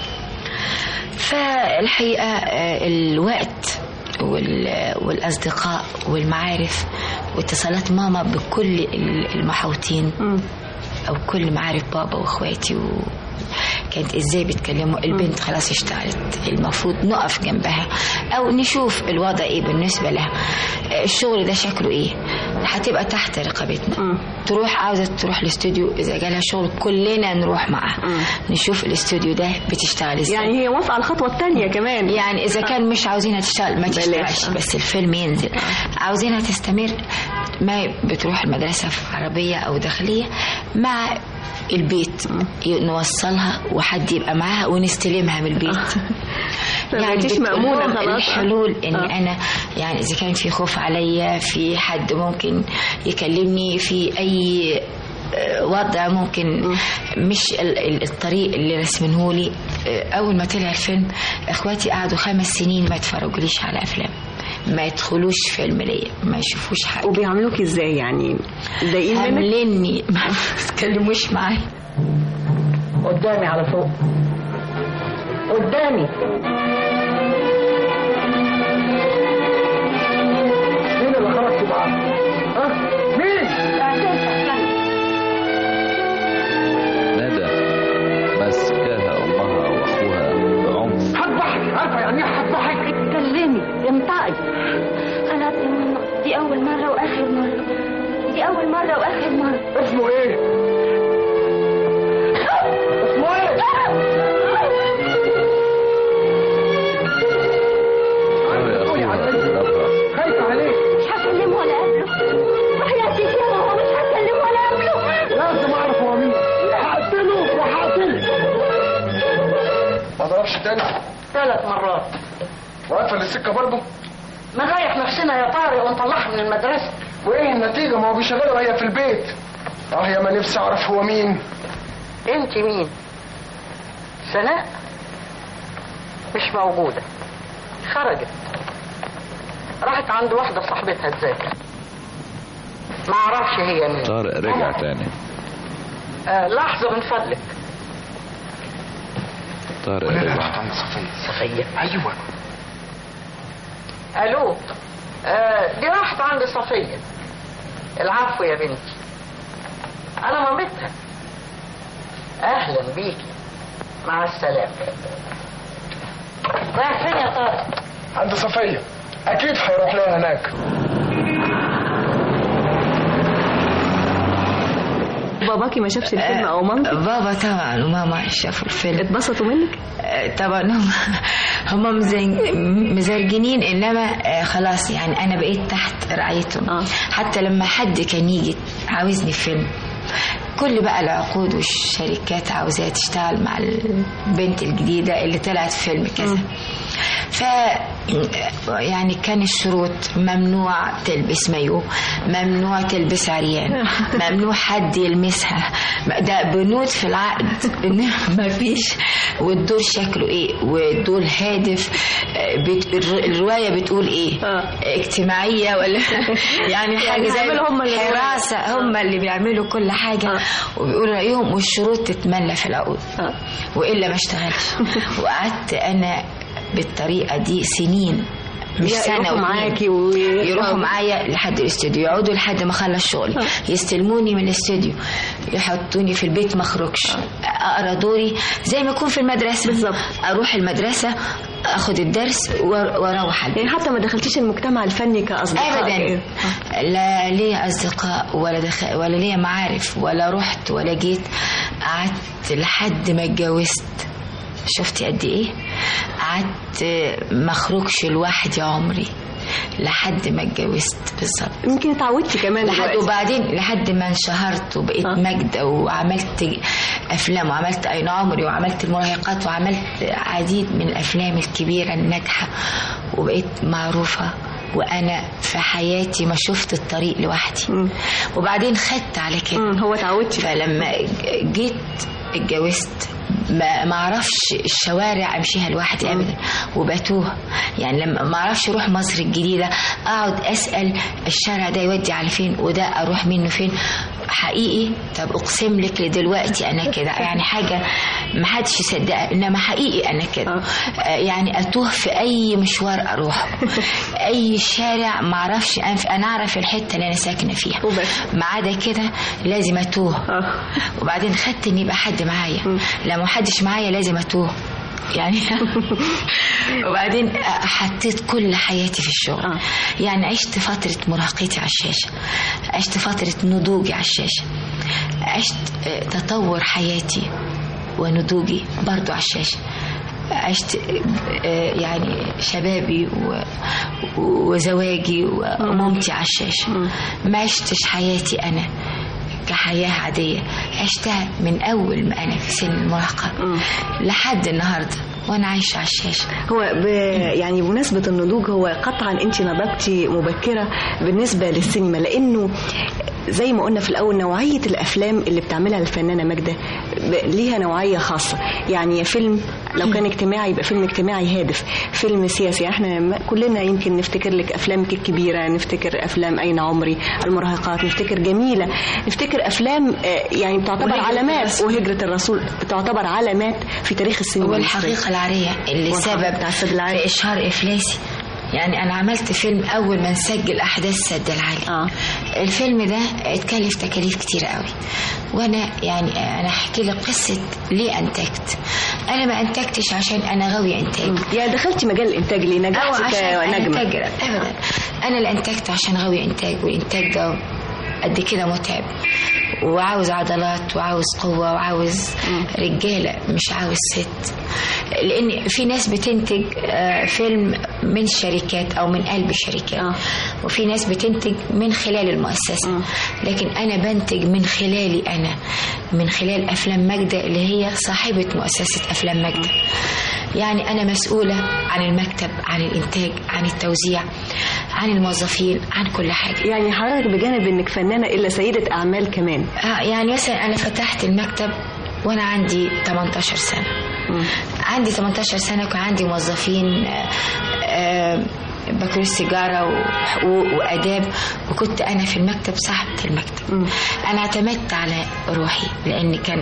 فالحقيقه آه، الوقت وال- والاصدقاء والمعارف واتصالات ماما بكل ال- المحاوطين او كل معارف بابا واخواتي و... كانت ازاي بيتكلموا البنت خلاص اشتغلت المفروض نقف جنبها او نشوف الوضع ايه بالنسبه لها الشغل ده شكله ايه هتبقى تحت رقابتنا تروح عاوزه تروح الاستوديو اذا جالها شغل كلنا نروح معاها نشوف الاستوديو ده بتشتغل ازاي يعني هي موافقة على الخطوة الثانية كمان يعني اذا كان مش عاوزينها تشتغل ما تشتغلش بس الفيلم ينزل عاوزينها تستمر ما بتروح المدرسه في عربيه او داخليه مع البيت نوصلها وحد يبقى معاها ونستلمها من البيت ما بقيتيش مأمونة بتقول لهم خلاص. الحلول ان آه. انا يعني اذا كان في خوف عليا في حد ممكن يكلمني في اي آه، وضع ممكن مش ال- ال- الطريق اللي رسمنهولي آه، اول ما طلع الفيلم اخواتي قعدوا خمس سنين ما يتفرجوليش على افلام ما يدخلوش فيلم ليا ما يشوفوش حاجه وبيعملوك ازاي يعني مضايقين منك عامليني ما يتكلموش معايا قدامي على فوق قدامي مين اللي خرجت معاه؟ ها؟ مين؟ ندى مسكها أمها وأخوها بعنف هتضحك عارفه يعني ايه هتضحك؟ اتكلمي انطقي خلاص يا ماما دي أول مرة وآخر مرة دي أول مرة وآخر مرة اسمه ايه؟ اسمه ايه؟ قوي أخوها بضربها خايفه عليك مش هكلمه ولا قبله وحياتي يا ماما مش هكلمه ولا قبله لازم اعرف هو مين هقتله وهقتلك ما ضربش تاني ثلاث مرات وقفل السكه برضه نريح نفسنا يا طارق ونطلعها من المدرسة وايه النتيجه ما هو بيشغلها هي في البيت اه يا ما نفسي اعرف هو مين انت مين سناء مش موجودة خرجت راحت عند واحدة صاحبتها تذاكر ما اعرفش هي مين طارق رجع تاني آه لحظة من فضلك طارق وليه رجع راحت عند صفيه صفية ايوه الو آه دي راحت عند صفية العفو يا بنتي انا مامتها اهلا بيكي مع السلامة رايح فين يا طارق عند صفيه اكيد هيروح لها هناك باباكي ما شافش الفيلم او مامتك بابا طبعا وماما شافوا الفيلم اتبسطوا منك آه، طبعا هم هم مزين- مزرجنين انما آه، خلاص يعني انا بقيت تحت رعايتهم آه. حتى لما حد كان يجي عاوزني في فيلم كل بقى العقود والشركات عاوزاها تشتغل مع البنت الجديدة اللي طلعت في فيلم كذا ف يعني كان الشروط ممنوع تلبس مايو ممنوع تلبس عريان ممنوع حد يلمسها ده بنود في العقد ان ما فيش والدور شكله ايه والدور هادف بت... الر- الروايه بتقول ايه اجتماعيه ولا يعني حاجه زي بيعملوا هم اللي- حراسه هم اللي بيعملوا كل حاجه وبيقولوا رايهم والشروط تتملى في العقود والا ما اشتغلش وقعدت انا بالطريقه دي سنين مش يروحوا سنه واتنين. معاكي و- يروحوا معايا لحد الاستوديو يقعدوا لحد ما اخلص شغل يستلموني من الاستوديو يحطوني في البيت ما اخرجش اقرا دوري زي ما اكون في المدرسه بالظبط اروح المدرسه اخد الدرس وأر- واروح البيت يعني حتى ما دخلتيش المجتمع الفني كاصدقاء ابدا لا ليا اصدقاء ولا دخ... ولا ليا معارف ولا رحت ولا جيت قعدت لحد ما اتجوزت شفتي قد ايه قعدت ما اخرجش لوحدي عمري لحد ما اتجوزت بالظبط يمكن اتعودتي كمان لحد دلوقتي. وبعدين لحد ما انشهرت وبقيت ماجدة وعملت افلام وعملت اين عمري وعملت المراهقات وعملت عديد من الافلام الكبيره الناجحه وبقيت معروفه وانا في حياتي ما شفت الطريق لوحدي وبعدين خدت على كده هو اتعودتي فلما ج- جيت اتجوزت ما ما اعرفش الشوارع امشيها لوحدي ابدا وبتوه يعني لما ما اعرفش اروح مصر الجديده اقعد اسال الشارع ده يودي على فين وده اروح منه فين حقيقي طب اقسم لك لدلوقتي انا كده يعني حاجه ما حدش يصدقها انما حقيقي انا كده آه، يعني اتوه في اي مشوار اروحه اي شارع ما اعرفش أنف انا اعرف الحته اللي انا ساكنه فيها ما عدا كده لازم اتوه وبعدين خدت ان يبقى حد معايا لما حدش معايا لازم اتوه يعني وبعدين حطيت كل حياتي في الشغل يعني عشت فترة مراهقتي على الشاشة عشت فترة نضوجي على الشاشة عشت آه، تطور حياتي ونضوجي برضو على الشاشة عشت آه، يعني شبابي و- وزواجي ومامتي على الشاشة ما عشتش حياتي أنا كحياة عادية عشتها من أول ما أنا في سن المراهقة لحد النهاردة وأنا عايشة على الشاشة هو ب... يعني بمناسبة النضوج هو قطعا انت نضجتي مبكرة بالنسبة للسينما لانه زي ما قلنا في الاول نوعية الافلام اللي بتعملها الفنانة ماجدة ب... ليها نوعية خاصة يعني يا فيلم لو كان اجتماعي يبقى فيلم اجتماعي هادف فيلم سياسي احنا ما- كلنا يمكن نفتكر لك افلامك الكبيرة نفتكر افلام اين عمري المراهقات نفتكر جميلة نفتكر افلام آه، يعني بتعتبر وهجرة علامات الرسول. وهجرة الرسول بتعتبر علامات في تاريخ السينما المصرية. والحقيقة العارية اللي سبب في إشهار إفلاسي يعني أنا عملت فيلم أول ما نسجل أحداث سد العالي آه. الفيلم ده اتكلف تكاليف كتيرة قوي وأنا يعني أنا أحكي لك قصة ليه أنتجت أنا ما أنتجتش عشان أنا غاوية إنتاج يعني دخلتي مجال الانتاج ليه أو نجحتي عشان كنجمة أنتج أبدا أنا اللي أنتجت عشان غاوية إنتاج والإنتاج ده قد كده متعب وعاوز عضلات وعاوز قوة وعاوز رجالة مش عاوز ست لأن في ناس بتنتج آه، فيلم من شركات أو من قلب شركات وفي ناس بتنتج من خلال المؤسسة لكن أنا بنتج من خلالي أنا من خلال أفلام ماجدة اللي هي صاحبة مؤسسة أفلام ماجدة يعني أنا مسؤولة عن المكتب عن الإنتاج عن التوزيع عن الموظفين عن كل حاجة يعني حضرتك بجانب انك فنانة الا سيدة اعمال كمان آه يعني مثلا أنا فتحت المكتب وأنا عندي 18 سنة عندي 18 سنة وكان عندي موظفين آه، آه، بكالوريوس سيجارة وحقوق وآداب وكنت أنا في المكتب صاحبة المكتب أنا اعتمدت على روحي لأن كان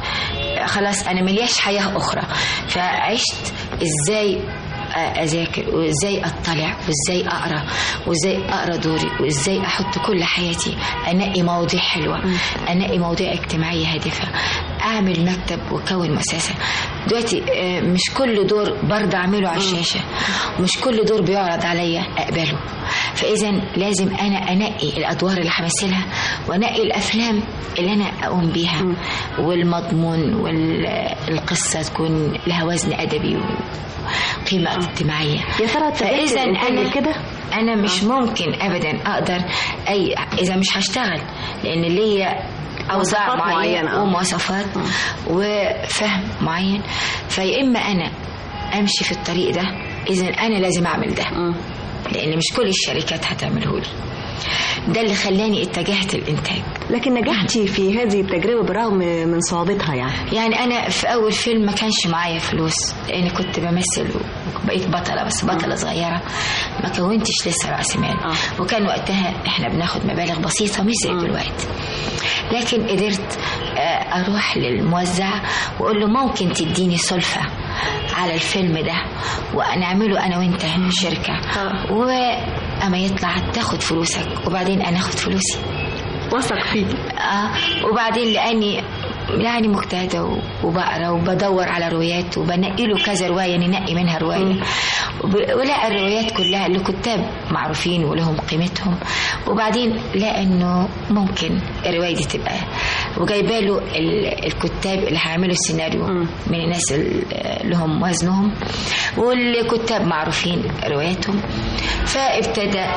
خلاص أنا ملياش حياة أخرى فعشت إزاي اذاكر وازاي اطلع وازاي اقرا وازاي اقرا دوري وازاي احط كل حياتي انقي مواضيع حلوه انقي مواضيع اجتماعيه هادفه اعمل مكتب واكون مؤسسه دلوقتي آه، مش كل دور برضه اعمله على الشاشه ومش كل دور بيعرض عليا اقبله فاذا لازم انا انقي الادوار اللي همثلها وانقي الافلام اللي انا اقوم بيها والمضمون والقصه تكون لها وزن ادبي وقيمه اجتماعيه يا ترى فاذا انا انا كده انا مش ممكن ابدا اقدر اي اذا مش هشتغل لان ليا اوزاع مواصفات معينة، معينه آه. ومواصفات وفهم معين فيا اما انا امشي في الطريق ده اذا انا لازم اعمل ده لان مش كل الشركات هتعمله لي ده اللي خلاني اتجهت الانتاج لكن نجحتي في هذه التجربة برغم من صعوبتها يعني يعني انا في اول فيلم ما كانش معايا فلوس لان كنت بمثل وبقيت بطله بس بطله صغيره ما كونتش لسه راس مال وكان وقتها احنا بناخد مبالغ بسيطه مش زي دلوقتي لكن قدرت آه، اروح للموزع واقول له ممكن تديني سلفه على الفيلم ده ونعمله انا وانت شركه واما يطلع تاخد فلوسك وبعدين انا اخد فلوسي وثق فيك اه وبعدين لاني يعني مجتهدة و- وبقرا وبدور على روايات وبنقي له كذا رواية ننقي منها رواية وب- ولقى الروايات كلها لكتاب معروفين ولهم قيمتهم وبعدين لقى انه ممكن الرواية دي تبقى وجايبه له ال- الكتاب اللي هيعملوا السيناريو من الناس اللي لهم وزنهم والكتاب معروفين رواياتهم فابتدى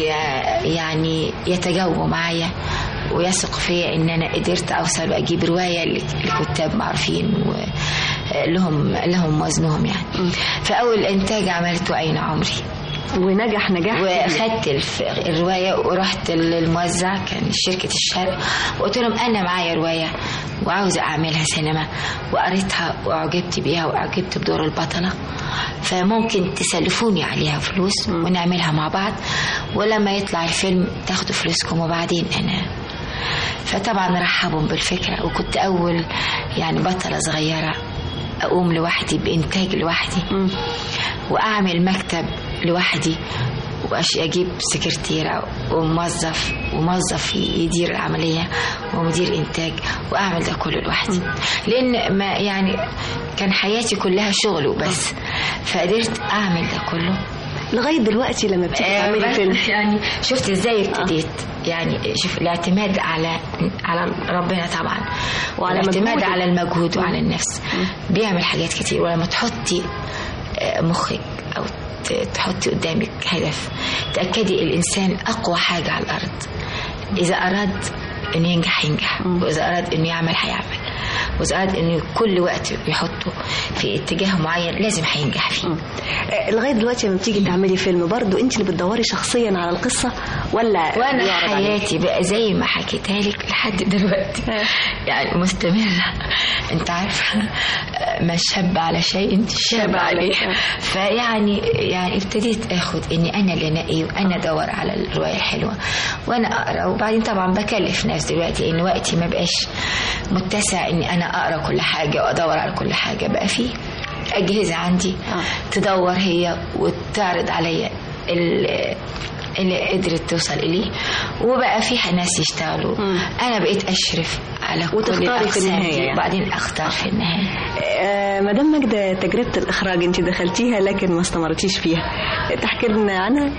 ي- يعني يتجاوبوا معايا ويثق فيا ان انا قدرت اوصل واجيب روايه ل- لكتاب معروفين ولهم لهم وزنهم يعني فاول انتاج عملته اين عمري ونجح نجاح واخدت الف- الروايه ورحت للموزع كان شركه الشرق وقلت لهم انا معايا روايه وعاوزه اعملها سينما وقريتها واعجبت بيها واعجبت بدور البطله فممكن تسلفوني عليها فلوس ونعملها مع بعض ولما يطلع الفيلم تاخدوا فلوسكم وبعدين انا فطبعا رحبوا بالفكره وكنت اول يعني بطله صغيره اقوم لوحدي بانتاج لوحدي واعمل مكتب لوحدي وأش اجيب سكرتيره وموظف وموظف يدير العمليه ومدير انتاج واعمل ده كله لوحدي لان ما يعني كان حياتي كلها شغل وبس فقدرت اعمل ده كله لغاية دلوقتي لما بتيجي آه، تعملي بس فيلم يعني شفت ازاي ابتديت يعني شوف الاعتماد على على ربنا طبعا وعلى الاعتماد مجهودك. على المجهود وعلى النفس بيعمل حاجات كتير ولما تحطي آه، مخك او ت- تحطي قدامك هدف تأكدي الإنسان أقوى حاجة على الأرض إذا أراد إنه ينجح ينجح وإذا أراد إنه يعمل هيعمل وإذا أراد إنه كل وقت يحطه في اتجاه معين لازم هينجح فيه آه، لغاية دلوقتي لما بتيجي تعملي فيلم برضو انت اللي بتدوري شخصيا على القصة ولا وانا بيعرض عليك؟ حياتي بقى زي ما حكيتها لك لحد دلوقتي يعني مستمرة انت عارفة ما شاب على شيء انت شاب عليه فيعني يعني ابتديت اخد اني انا اللي انقي وانا ادور على الرواية الحلوة وانا اقرا وبعدين طبعا بكلف ناس دلوقتي ان وقتي ما بقاش متسع اني انا اقرا كل حاجة وادور على كل حاجة بقى فيه أجهزة عندي تدور هي وتعرض عليا ال- اللي قدرت توصل إليه وبقى فيها ناس يشتغلوا أنا بقيت أشرف على كل وتختاري في الأقسام النهاية دي يعني. وبعدين أختار في النهاية آه، مدام ماجدة تجربة الإخراج أنت دخلتيها لكن ما استمرتيش فيها تحكي لنا عنها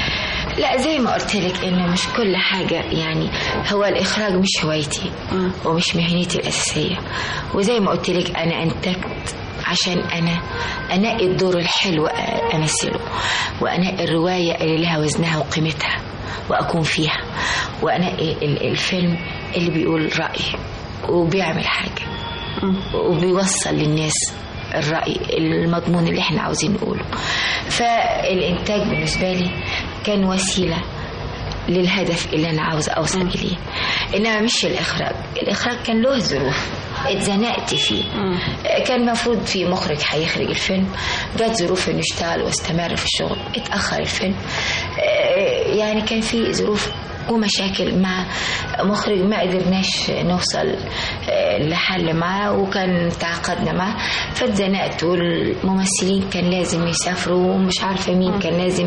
لا زي ما قلت لك انه مش كل حاجه يعني هو الاخراج مش هوايتي ومش مهنتي الاساسيه وزي ما قلت لك انا انتجت عشان انا انقي الدور الحلو امثله وانقي الروايه اللي لها وزنها وقيمتها واكون فيها وانقي ال- الفيلم اللي بيقول راي وبيعمل حاجه وبيوصل للناس الرأي المضمون اللي احنا عاوزين نقوله فالإنتاج بالنسبة لي كان وسيلة للهدف اللي أنا عاوز أوصل إليه إنما مش الإخراج الإخراج كان له ظروف اتزنقت فيه كان المفروض في مخرج هيخرج الفيلم جت ظروف انه يشتغل واستمر في الشغل اتأخر الفيلم آه، يعني كان في ظروف ومشاكل مع مخرج ما قدرناش نوصل آه، لحل معاه وكان تعاقدنا معاه فاتزنقت والممثلين كان لازم يسافروا ومش عارفة مين كان لازم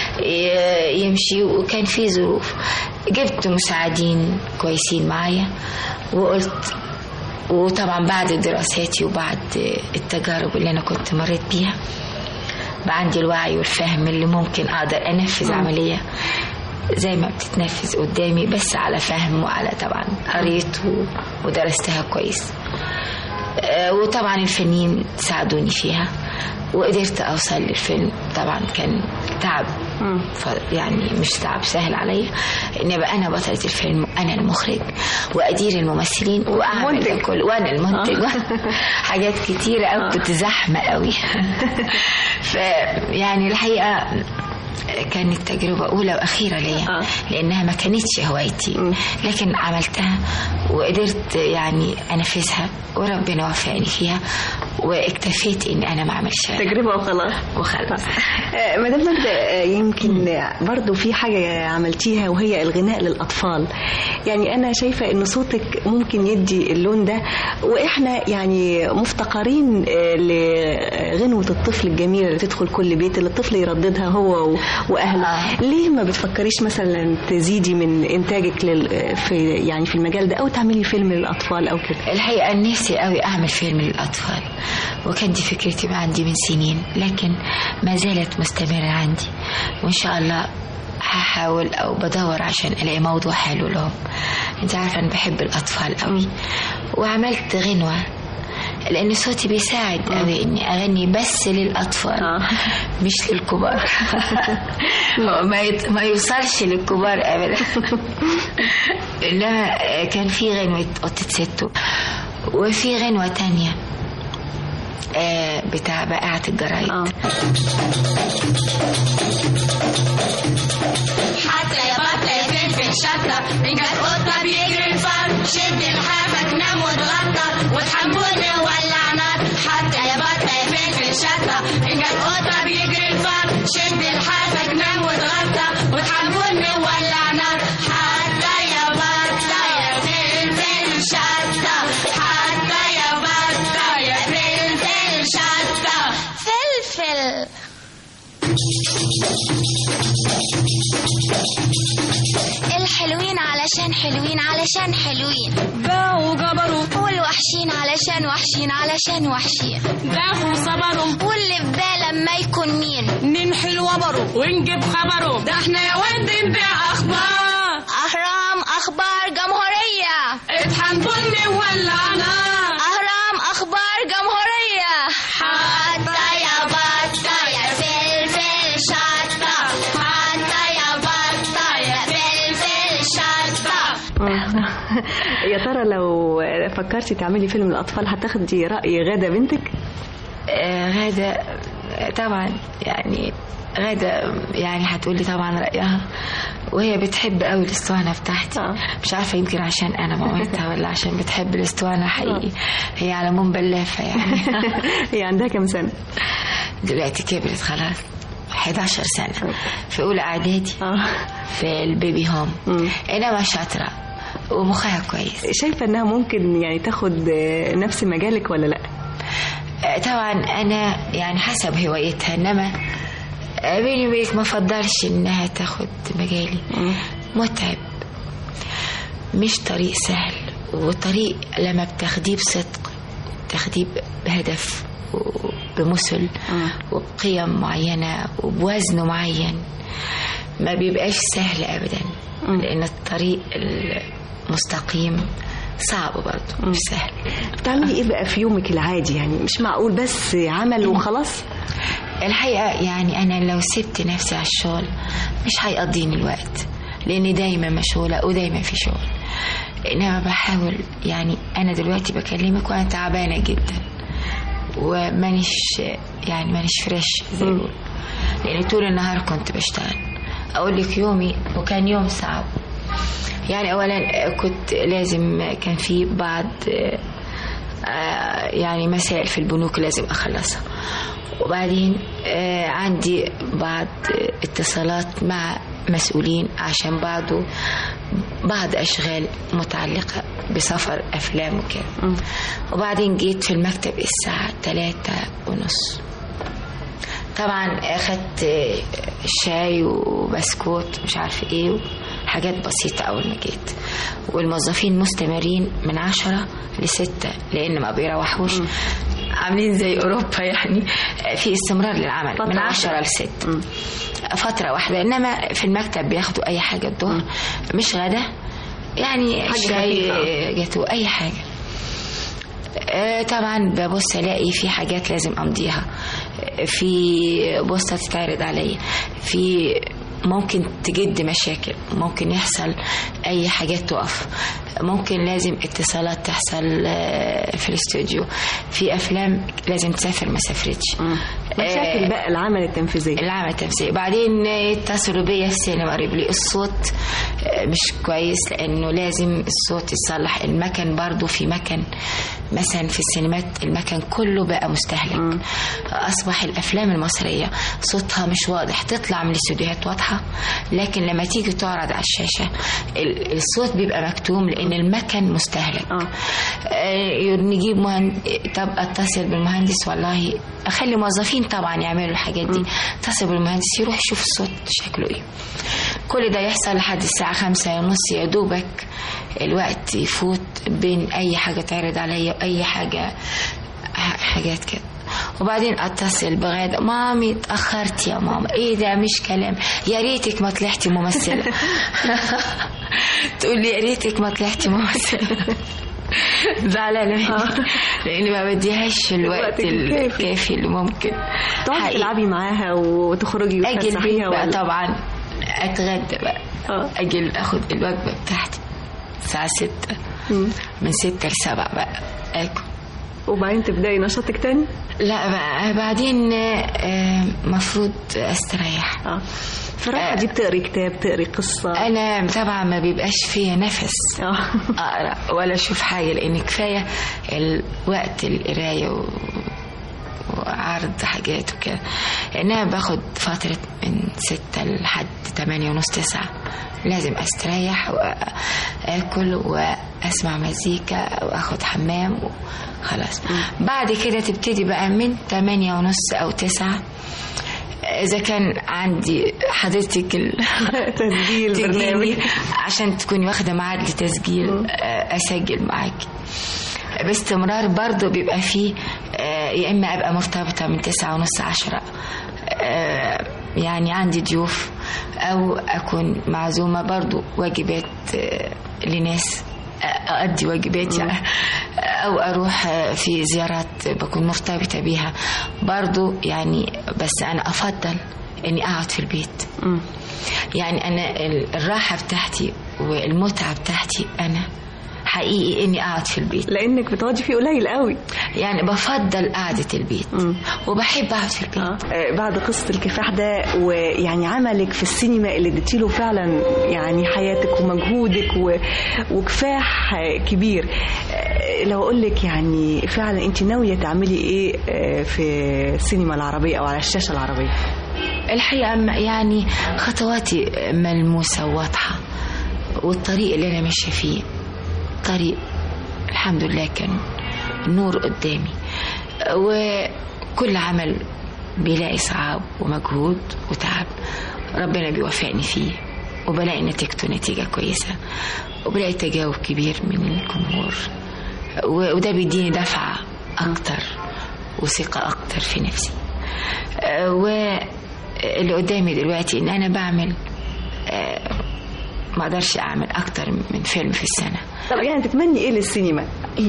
ي- يمشي وكان في ظروف جبت مساعدين كويسين معايا وقلت وطبعا بعد دراساتي وبعد التجارب اللي انا كنت مريت بيها بقى عندي الوعي والفهم اللي ممكن اقدر انفذ عمليه زي ما بتتنفذ قدامي بس على فهم وعلى طبعا قريت و- ودرستها كويس آه، وطبعا الفنيين ساعدوني فيها وقدرت اوصل للفيلم طبعا كان تعب ف- يعني مش تعب سهل عليا ان ابقى انا بطلة الفيلم وانا المخرج وادير الممثلين واعمل ده كله وانا المنتج حاجات كتيرة قوي كنت زحمة قوي ف يعني الحقيقة كانت تجربة أولى وأخيرة ليا لأنها ما كانتش هوايتي لكن عملتها وقدرت يعني أنفذها وربنا وفقني فيها واكتفيت إن أنا ما أعملش تجربة وخلاص وخلاص آه، مدام مجدة آه، يمكن برضو في حاجة عملتيها وهي الغناء للأطفال يعني أنا شايفة إن صوتك ممكن يدي اللون ده وإحنا يعني مفتقرين آه، لغنوة الطفل الجميلة اللي تدخل كل بيت اللي الطفل يرددها هو و- وأهله ليه ما بتفكريش مثلا تزيدي من إنتاجك لل في يعني في المجال ده أو تعملي فيلم للأطفال أو كده الحقيقة نفسي قوي أعمل فيلم للأطفال وكانت دي فكرتي بقى عندي من سنين لكن ما زالت مستمرة عندي وإن شاء الله هحاول أو بدور عشان ألاقي موضوع حلو لهم أنت عارفة أنا بحب الأطفال قوي وعملت غنوة لأن صوتي بيساعد قوي إني أغني بس للأطفال مش للكبار ما يت- ما يوصلش للكبار أبدا إنما كان في غنوة قطة ستو وفي غنوة تانية آه، بتاع بائعة الجرايد حتى يا بطة يا فلفل شطة إن كانت قطة بيجري الفار شد لحافك نام واتغطى وتحملني وولع نار حتى يا بطة يا فلفل شطة إن كانت قطة بيجري الفار شد لحافك نام واتغطى وتحملني وولع نار حتى يا بطة يا فلفل شطة حتى يا بطة يا فلفل شطة فلفل الحلوين علشان حلوين علشان حلوين باعوا جبروا والوحشين علشان وحشين علشان وحشين باعوا صبروا واللي في بالهم ما يكون مين ننحل وبره ونجيب خبره ده احنا يا واد نبيع اخبار اهرام اخبار جمهورية اطحن بني ولعنا اهرام اخبار جمهورية حتى يا بطة يا فلفل شطة حتى يا بطة يا فلفل شطة يا ترى لو فكرتي تعملي فيلم للأطفال هتاخدي رأي غادة بنتك؟ آه، غادة آه، طبعا يعني غادة يعني هتقولي طبعا رأيها وهي بتحب قوي الاسطوانة بتاعتي مش عارفة يمكن عشان أنا مامتها ولا عشان بتحب الاسطوانة حقيقي هي على مون بلافة يعني هي عندها كام سنة؟ دلوقتي كبرت خلاص 11 سنة في أولى إعدادي في البيبي هوم إنما شاطرة ومخها كويس شايفة إنها ممكن يعني تاخد آه، نفس مجالك ولا لأ؟ آه، طبعا انا يعني حسب هوايتها انما آه، بيني وبينك ما افضلش انها تاخد مجالي متعب مش طريق سهل وطريق لما بتاخديه بصدق بتاخديه بهدف وبمثل وبقيم معينة وبوزن معين ما بيبقاش سهل أبدا لأن الطريق المستقيم صعب برضه مش سهل بتعملي إيه بقى في يومك العادي يعني مش معقول بس عمل وخلاص؟ الحقيقة يعني أنا لو سبت نفسي على الشغل مش هيقضيني الوقت لأني دايما مشغولة ودايما في شغل إنما بحاول يعني أنا دلوقتي بكلمك وأنا تعبانة جدا ومانيش يعني مانيش فريش زي ما بيقولوا لأن طول النهار كنت بشتغل أقول لك يومي وكان يوم صعب يعني أولا كنت لازم كان في بعض آه، يعني مسائل في البنوك لازم أخلصها وبعدين آه، عندي بعض آه، اتصالات مع مسؤولين عشان بعضه بعض أشغال متعلقة بسفر أفلام وكده وبعدين جيت في المكتب الساعة ثلاثة ونص طبعا أخدت آه، شاي وبسكوت مش عارفة ايه حاجات بسيطة أول ما جيت والموظفين مستمرين من عشرة لستة لأن ما بيروحوش عاملين زي أوروبا يعني في استمرار للعمل من واحدة. عشرة لستة فترة واحدة إنما في المكتب بياخدوا أي حاجة الظهر مش غدا يعني حاجة شاي خفيفة. جاتو أي حاجة آه، طبعا ببص الاقي في حاجات لازم امضيها في بوستة تتعرض عليا في ممكن تجد مشاكل ممكن يحصل اي حاجات تقف ممكن لازم اتصالات تحصل آه، في الاستوديو في افلام لازم تسافر ما سافرتش مشاكل بقى العمل التنفيذي العمل التمثيلي بعدين يتصلوا بيا في السينما قالوا لي الصوت آه، مش كويس لانه لازم الصوت يتصلح المكن برضو في مكن مثلا في السينمات المكن كله بقى مستهلك اصبح الافلام المصريه صوتها مش واضح تطلع من الاستوديوهات واضحه لكن لما تيجي تعرض على الشاشه ال- الصوت بيبقى مكتوم لان المكن مستهلك آه، نجيب مهند... طب اتصل بالمهندس والله اخلي موظفين طبعا يعملوا الحاجات دي اتصل بالمهندس يروح يشوف الصوت شكله ايه كل ده يحصل لحد الساعة خمسة ونص يا دوبك الوقت يفوت بين أي حاجة تعرض عليا وأي حاجة ح- حاجات كده وبعدين اتصل بغادة مامي اتأخرت يا ماما ايه ده مش كلام يا ريتك ما طلعتي ممثلة تقول لي يا ريتك ما طلعتي ممثلة زعلانة مني لأني ما بديهاش الوقت الوقت الكافي. الكافي اللي ممكن تقعدي حقيقي. تلعبي معاها وتخرجي اجي البيت وتفسحيها بقى ولا- طبعا اتغدى بقى اجي اخد الوجبه بتاعتي الساعه ستة من ستة لسبعة بقى اكل وبعدين تبداي نشاطك تاني لا بقى بعدين آه، مفروض استريح اه فالراحة دي بتقري كتاب تقري قصة انا طبعا ما بيبقاش فيا نفس اقرا ولا اشوف حاجه لان كفايه الوقت القرايه و... وعرض حاجات وكده انما باخد فتره من ستة لحد تمانية ونص تسعة لازم استريح واكل واسمع مزيكا واخد حمام وخلاص بعد كده تبتدي بقى من تمانية ونص او تسعة اذا كان عندي حضرتك ال... تسجيل تجيني برنامج. عشان تكوني واخده ميعاد لتسجيل آه، اسجل معاكي باستمرار برضو بيبقى فيه آه، يا اما ابقى مرتبطه من تسعة ونص عشرة آه، يعني عندي ضيوف او اكون معزومه برضو واجبات آه، لناس أؤدي واجباتي أو أروح في زيارات بكون مرتبطة بيها برضو يعني بس أنا أفضل إني أقعد في البيت يعني أنا ال- الراحة بتاعتي والمتعة بتاعتي أنا حقيقي إني أقعد في البيت لأنك بتقعدي فيه قليل قوي يعني بفضل قعدة البيت وبحب أقعد في البيت آه، بعد قصة الكفاح ده ويعني عملك في السينما اللي اديتيله فعلا يعني حياتك ومجهودك و... وكفاح آه، كبير آه، لو اقول لك يعني فعلا انت ناوية تعملي ايه آه، في السينما العربية او على الشاشة العربية الحقيقة م- يعني خطواتي ملموسة وواضحة والطريق اللي أنا ماشية فيه طريق الحمد لله كان نور قدامي وكل عمل بيلاقي صعاب ومجهود وتعب ربنا بيوفقني فيه وبلاقي نتيجته نتيجة كويسة وبلاقي تجاوب كبير من الجمهور و- وده بيديني دفعة أكتر وثقة أكتر في نفسي آه، واللي قدامي دلوقتي ان انا بعمل آه، ما اقدرش اعمل اكتر من فيلم في السنه طب يعني تتمني ايه للسينما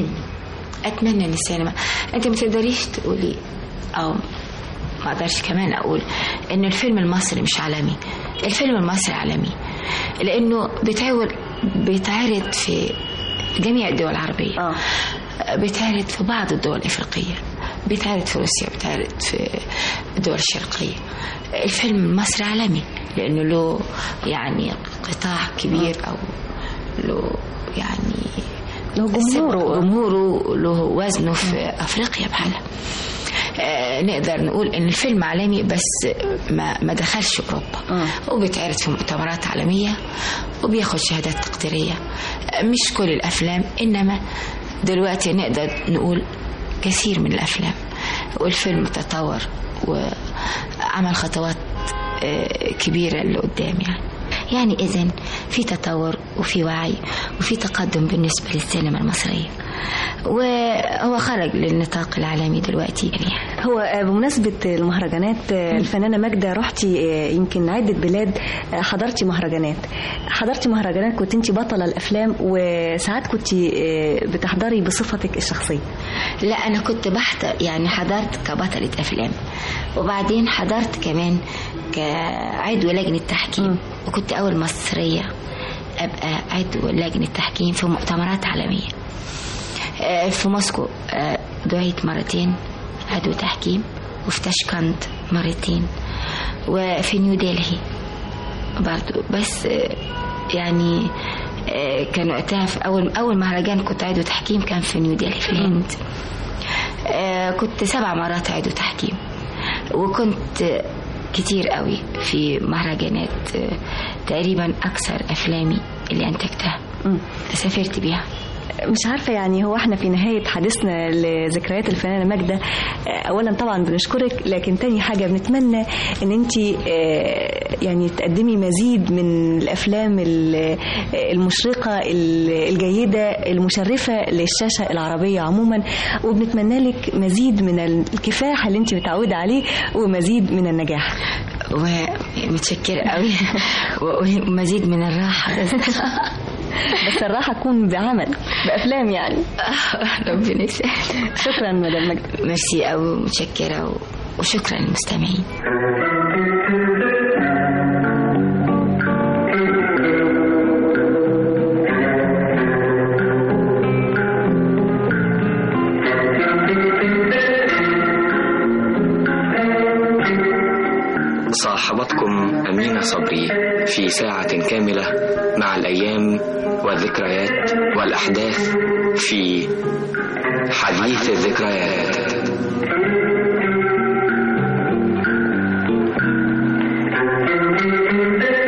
اتمنى ان السينما انت ما تقدريش تقولي او ما اقدرش كمان اقول ان الفيلم المصري مش عالمي الفيلم المصري عالمي لانه بيتعرض بيتعرض في جميع الدول العربيه آه. بيتعرض في بعض الدول الافريقيه بيتعرض في روسيا بيتعرض في الدول الشرقيه الفيلم المصري عالمي لانه له يعني قطاع كبير او له يعني له جمهوره. جمهوره له وزنه في افريقيا بحالها آه، نقدر نقول ان الفيلم عالمي بس ما ما دخلش اوروبا وبيتعرض في مؤتمرات عالميه وبياخد شهادات تقديريه آه، مش كل الافلام انما دلوقتي نقدر نقول كثير من الافلام والفيلم تطور وعمل خطوات آه، كبيره لقدام يعني يعني اذا في تطور وفي وعي وفي تقدم بالنسبه للسينما المصريه وهو خرج للنطاق العالمي دلوقتي يعني هو آه، بمناسبة المهرجانات آه، الفنانة ماجدة رحتي آه، يمكن عدة بلاد آه، حضرتي مهرجانات حضرتي مهرجانات كنت انت بطلة الأفلام وساعات كنت آه، بتحضري بصفتك الشخصية لا انا كنت بحضر يعني حضرت كبطلة افلام وبعدين حضرت كمان كعضو لجنة تحكيم وكنت اول مصرية ابقى عضو لجنة تحكيم في مؤتمرات عالمية آه، في موسكو آه، دعيت مرتين عضو تحكيم وفي تاشكند مرتين وفي نيودلهي برضو بس آه، يعني آه، كان وقتها في اول اول مهرجان كنت عضو تحكيم كان في نيودلهي في الهند آه، كنت سبع مرات عضو تحكيم وكنت كتير قوي في مهرجانات آه، تقريبا اكثر افلامي اللي انتجتها سافرت بيها مش عارفة يعني هو احنا في نهاية حديثنا لذكريات الفنانة ماجدة آه، أولا طبعا بنشكرك لكن تاني حاجة بنتمنى ان انت يعني تقدمي مزيد من الأفلام ال- المشرقة ال- الجيدة المشرفة للشاشة العربية عموما وبنتمنى لك مزيد من الكفاح اللي انت متعودة عليه ومزيد من النجاح ومتشكرة قوي ومزيد من الراحة بس الراحة تكون بعمل بأفلام يعني ربنا يسهل شكرا مدام مجد ميرسي قوي متشكرة و- وشكرا للمستمعين صاحبتكم أمينة صبري في ساعة كاملة مع الأيام والذكريات والأحداث في حديث الذكريات Thank you.